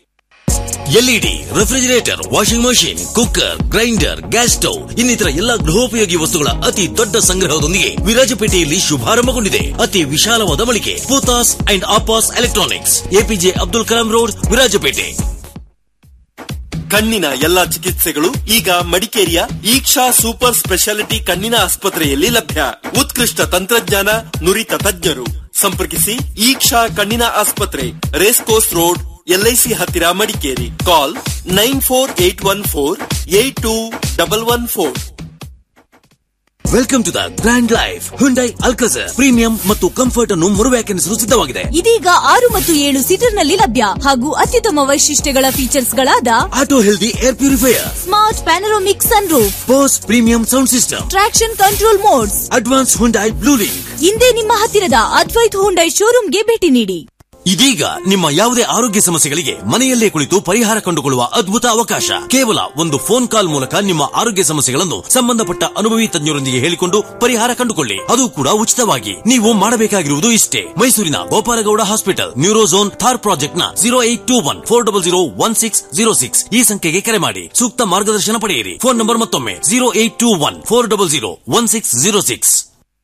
LED refrigerator washing machine cooker grinder gas stove ಇನ್ನಿತರ ಎಲ್ಲಾ ಗೃಹೋಪಯೋಗಿ ವಸ್ತುಗಳ ಅತಿ ದೊಡ್ಡ ಸಂಗ್ರಹದೊಂದಿಗೆ ವಿರಾಜಪೇಟೆಯಲ್ಲಿ ಶುಭಾರಂಭಗೊಂಡಿದೆ ಅತಿ ವಿಶಾಲವಾದ ಮಳಿಗೆ Poothas and Appas electronics APJ Abdul Kalam road Virajpet ಕಣ್ಣಿನ ಎಲ್ಲಾ ಚಿಕಿತ್ಸೆಗಳು ಈಗ ಮಡಿಕೇರಿಯ ಈಕ್ಷಾ ಸೂಪರ್ ಸ್ಪೆಷಾಲಿಟಿ ಕಣ್ಣಿನ ಆಸ್ಪತ್ರೆಯಲ್ಲಿ ಲಭ್ಯ ಉತ್ಕೃಷ್ಟ ತಂತ್ರಜ್ಞಾನ ನುರಿತ ತಜ್ಞರು ಸಂಪರ್ಕಿಸಿ ಈಕ್ಷಾ ಕಣ್ಣಿನ ಆಸ್ಪತ್ರೆ ರೇಸ್ ಕೋರ್ಸ್ ರೋಡ್ ಎಲ್ಐಸಿ ಹತ್ತಿರ Madikeri call nine four eight one four eight two double one four welcome to the grand life Hyundai Alcazar premium ಮತ್ತು ಕಂಫರ್ಟ್ ಅನ್ನು ಮರುವ್ಯಾಖ್ಯಾನಿಸಲು ಸಿದ್ಧವಾಗಿದೆ ಇದೀಗ ಆರು ಮತ್ತು ಏಳು ಸೀಟರ್ ನಲ್ಲಿ ಲಭ್ಯ ಹಾಗೂ ಅತ್ಯುತ್ತಮ ವೈಶಿಷ್ಟ್ಯಗಳ ಫೀಚರ್ಸ್ ಗಳಾದ auto healthy air purifier smart panoramic sunroof Bose premium sound system traction control modes advanced Hyundai blue link ಹಿಂದೆ ನಿಮ್ಮ ಹತ್ತಿರದ ಅದ್ವೈತ್ ಹುಂಡೈ ಶೋರೂಮ್ಗೆ ಭೇಟಿ ನೀಡಿ ಇದೀಗ ನಿಮ್ಮ ಯಾವುದೇ ಆರೋಗ್ಯ ಸಮಸ್ಯೆಗಳಿಗೆ ಮನೆಯಲ್ಲೇ ಕುಳಿತು ಪರಿಹಾರ ಕಂಡುಕೊಳ್ಳುವ ಅದ್ಭುತ ಅವಕಾಶ ಕೇವಲ ಒಂದು ಫೋನ್ ಕಾಲ್ ಮೂಲಕ ನಿಮ್ಮ ಆರೋಗ್ಯ ಸಮಸ್ಯೆಗಳನ್ನು ಸಂಬಂಧಪಟ್ಟ ಅನುಭವಿ ತಜ್ಞರೊಂದಿಗೆ ಹೇಳಿಕೊಂಡು ಪರಿಹಾರ ಕಂಡುಕೊಳ್ಳಿ ಅದು ಕೂಡ ಉಚಿತವಾಗಿ ನೀವು ಮಾಡಬೇಕಾಗಿರುವುದು ಇಷ್ಟೇ ಮೈಸೂರಿನ ಗೋಪಾಲಗೌಡ ಹಾಸ್ಪಿಟಲ್ ನ್ಯೂರೋಝೋನ್ ಥಾರ್ ಪ್ರಾಜೆಕ್ಟ್ ನ zero eight two one four double zero one six zero six ಈ ಸಂಖ್ಯೆಗೆ ಕರೆ ಮಾಡಿ ಸೂಕ್ತ ಮಾರ್ಗದರ್ಶನ ಪಡೆಯಿರಿ ಫೋನ್ ನಂಬರ್ ಮತ್ತೊಮ್ಮೆ zero eight two one four double zero one six zero six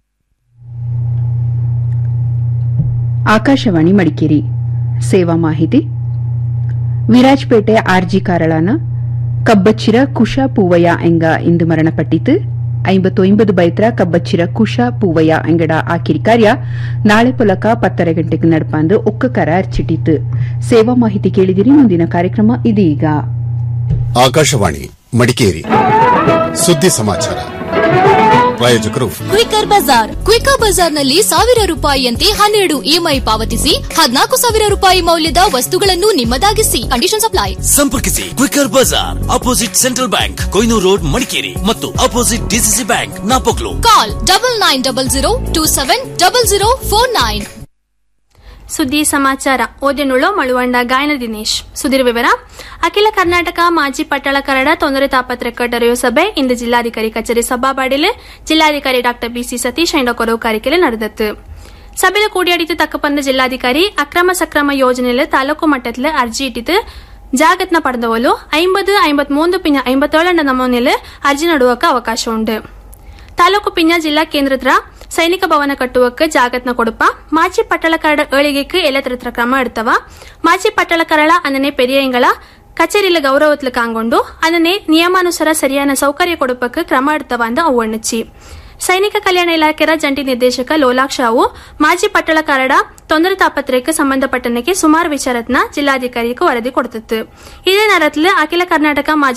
Akashvani Madikeri ಸೇವಾ ಮಾಹಿತಿ ವಿರಾಜ್ಪೇಟೆ ಆರ್ಜಿ ಕಾರಳಾನ ಕಬ್ಬಚ್ಚಿರ ಕುಶ ಪೂವಯ್ಯ ಎಂಗ ಇಂದು ಮರಣಪಟ್ಟಿತು ಐಂಬತ್ತೊಂಬದು ಬೈತ್ರ ಕಬ್ಬಚ್ಚಿರ ಕುಶ ಪೂವಯ್ಯ ಎಂಗಡ ಆಕಿರಿ ಕಾರ್ಯ ನಾಳೆ ಪುಲಕ ಪತ್ತರ ಗಂಟೆಗೆ ನಡಪಾಂದು ಒಕ್ಕಕರ ಅರ್ಚಿಟ್ಟಿತು ಸೇವಾ ಮಾಹಿತಿ ಕೇಳಿದಿರಿ ಮುಂದಿನ ಕಾರ್ಯಕ್ರಮ ಇದೀಗ ಆಕಾಶವಾಣಿ ಮಡಿಕೇರಿ ಸುದ್ದಿ ಸಮಾಚಾರ ಪ್ರಾಯೋಜಕರು ಕ್ವಿಕರ್ ಬಜಾರ್ ಕ್ವಿಕರ್ ಬಜಾರ್ನಲ್ಲಿ ಸಾವಿರ ರೂಪಾಯಿಯಂತೆ ಹನ್ನೆರಡು ಇಎಂಐ ಪಾವತಿಸಿ ಹದಿನಾಲ್ಕು ಸಾವಿರ ರೂಪಾಯಿ ಮೌಲ್ಯದ ವಸ್ತುಗಳನ್ನು ನಿಮ್ಮದಾಗಿಸಿ ಕಂಡೀಷನ್ ಅಪ್ಲೈ ಸಂಪರ್ಕಿಸಿ quicker Bazaar opposite central bank Koynur road Madikeri ಮತ್ತು opposite DCC bank Napoklu call double nine double zero two seven double zero four nine ಸುದ್ದಿ ಸಮಾಚಾರ ಓದಿನುಳು ಮಳುವಂಡ ಗಾಯನ ದಿನೇಶ್ ಸುದ್ದಿರ ವಿವರ ಅಖಿಲ ಕರ್ನಾಟಕ ಮಾಜಿ ಪಟ್ಟಳ ಕರಡ ತೊಂದರೆ ತಾಪತ್ರ ಕಟ್ಟರೆಯೋ ಸಭೆ ಇಂದು ಜಿಲ್ಲಾಧಿಕಾರಿ ಕಚೇರಿ ಸಭಾಬಾಡಿಲು ಜಿಲ್ಲಾಧಿಕಾರಿ ಡಾ ಬಿಸಿ ಸತೀಶ್ ಅಂಡ ಕೊರವು ಕಾರಿಕೆಲೆ ನಡೆದತ್ತು സഭയിൽ കൂടിയാടിത്ത് തക്കപ്പന്ന ജില്ലാധികാരി അക്രമ സക്രമ യോജനയിൽ താലൂಕು മಟ್ಟത്തിൽ ಅರ್ಜಿ ಇಟ್ಟಿದ್ದು ಜಾಗತ್ನ ಪಡೆದವಲು ಐಂಬದು ಐಂಬತ್ಮೂಂದು ಪಿನ್ನ ಐಂಬತ್ತೇಳಂಡ ನಮೂನೆಯಲ್ಲಿ ಅರ್ಜಿ ನಡುವಕ್ಕೆ ಅವಕಾಶ ಉಂಟು ತಾಲೂಕು ಪಿನ್ನ ಜಿಲ್ಲಾ ಕೇಂದ್ರದ ಸೈನಿಕ ಭವನ ಕಟ್ಟುವಕ್ಕೆ ಜಾಗತ್ನ ಕೊಡುಪ ಮಾಜಿ ಪಟ್ಟಳಕರಡ ಏಳಿಗೆக்கு ಎಲೆತ್ರತ್ರ ಕ್ರಮ எடுத்தவா ಮಾಜಿ ಪಟ್ಟಳಕರಳ ಅನ್ನನೆ ಪೆರಿಯಂಗಳ ಕಚೇರಿಲ ಗೌರವತ್ಲು ಕಾಂಗೊಂಡು ಅದನ್ನೇ ನಿಯಮಾನುಸಾರ ಸರಿಯಾದ ಸೌಕರ್ಯ ಕೊಡುಪಕ್ಕೆ ಕ್ರಮ எடுத்தவா ಅಂತ ಅವಣ್ಣಚ್ಚಿ ಸೈನಿಕ ಕಲ್ಯಾಣ ಇಲಾಖೆಯ ಜಂಟಿ ನಿರ್ದೇಶಕ ಲೋಲಾಕ್ಷ ಅವು ಮಾಜಿ ಪಟ್ಟಳಕಾರಡ ತೊಂದರೆ ತಾಪತ್ರಕ್ಕೆ ಸಂಬಂಧಪಟ್ಟನಕ್ಕೆ ಸುಮಾರು ವಿಚಾರತ್ನ ಜಿಲ್ಲಾಧಿಕಾರಿಗೆ ವರದಿ ಕೊಡ್ತಿತ್ತು ಇದೇ ನರತ್ಲು ಅಖಿಲ ಕರ್ನಾಟಕ ಮಾಜಿ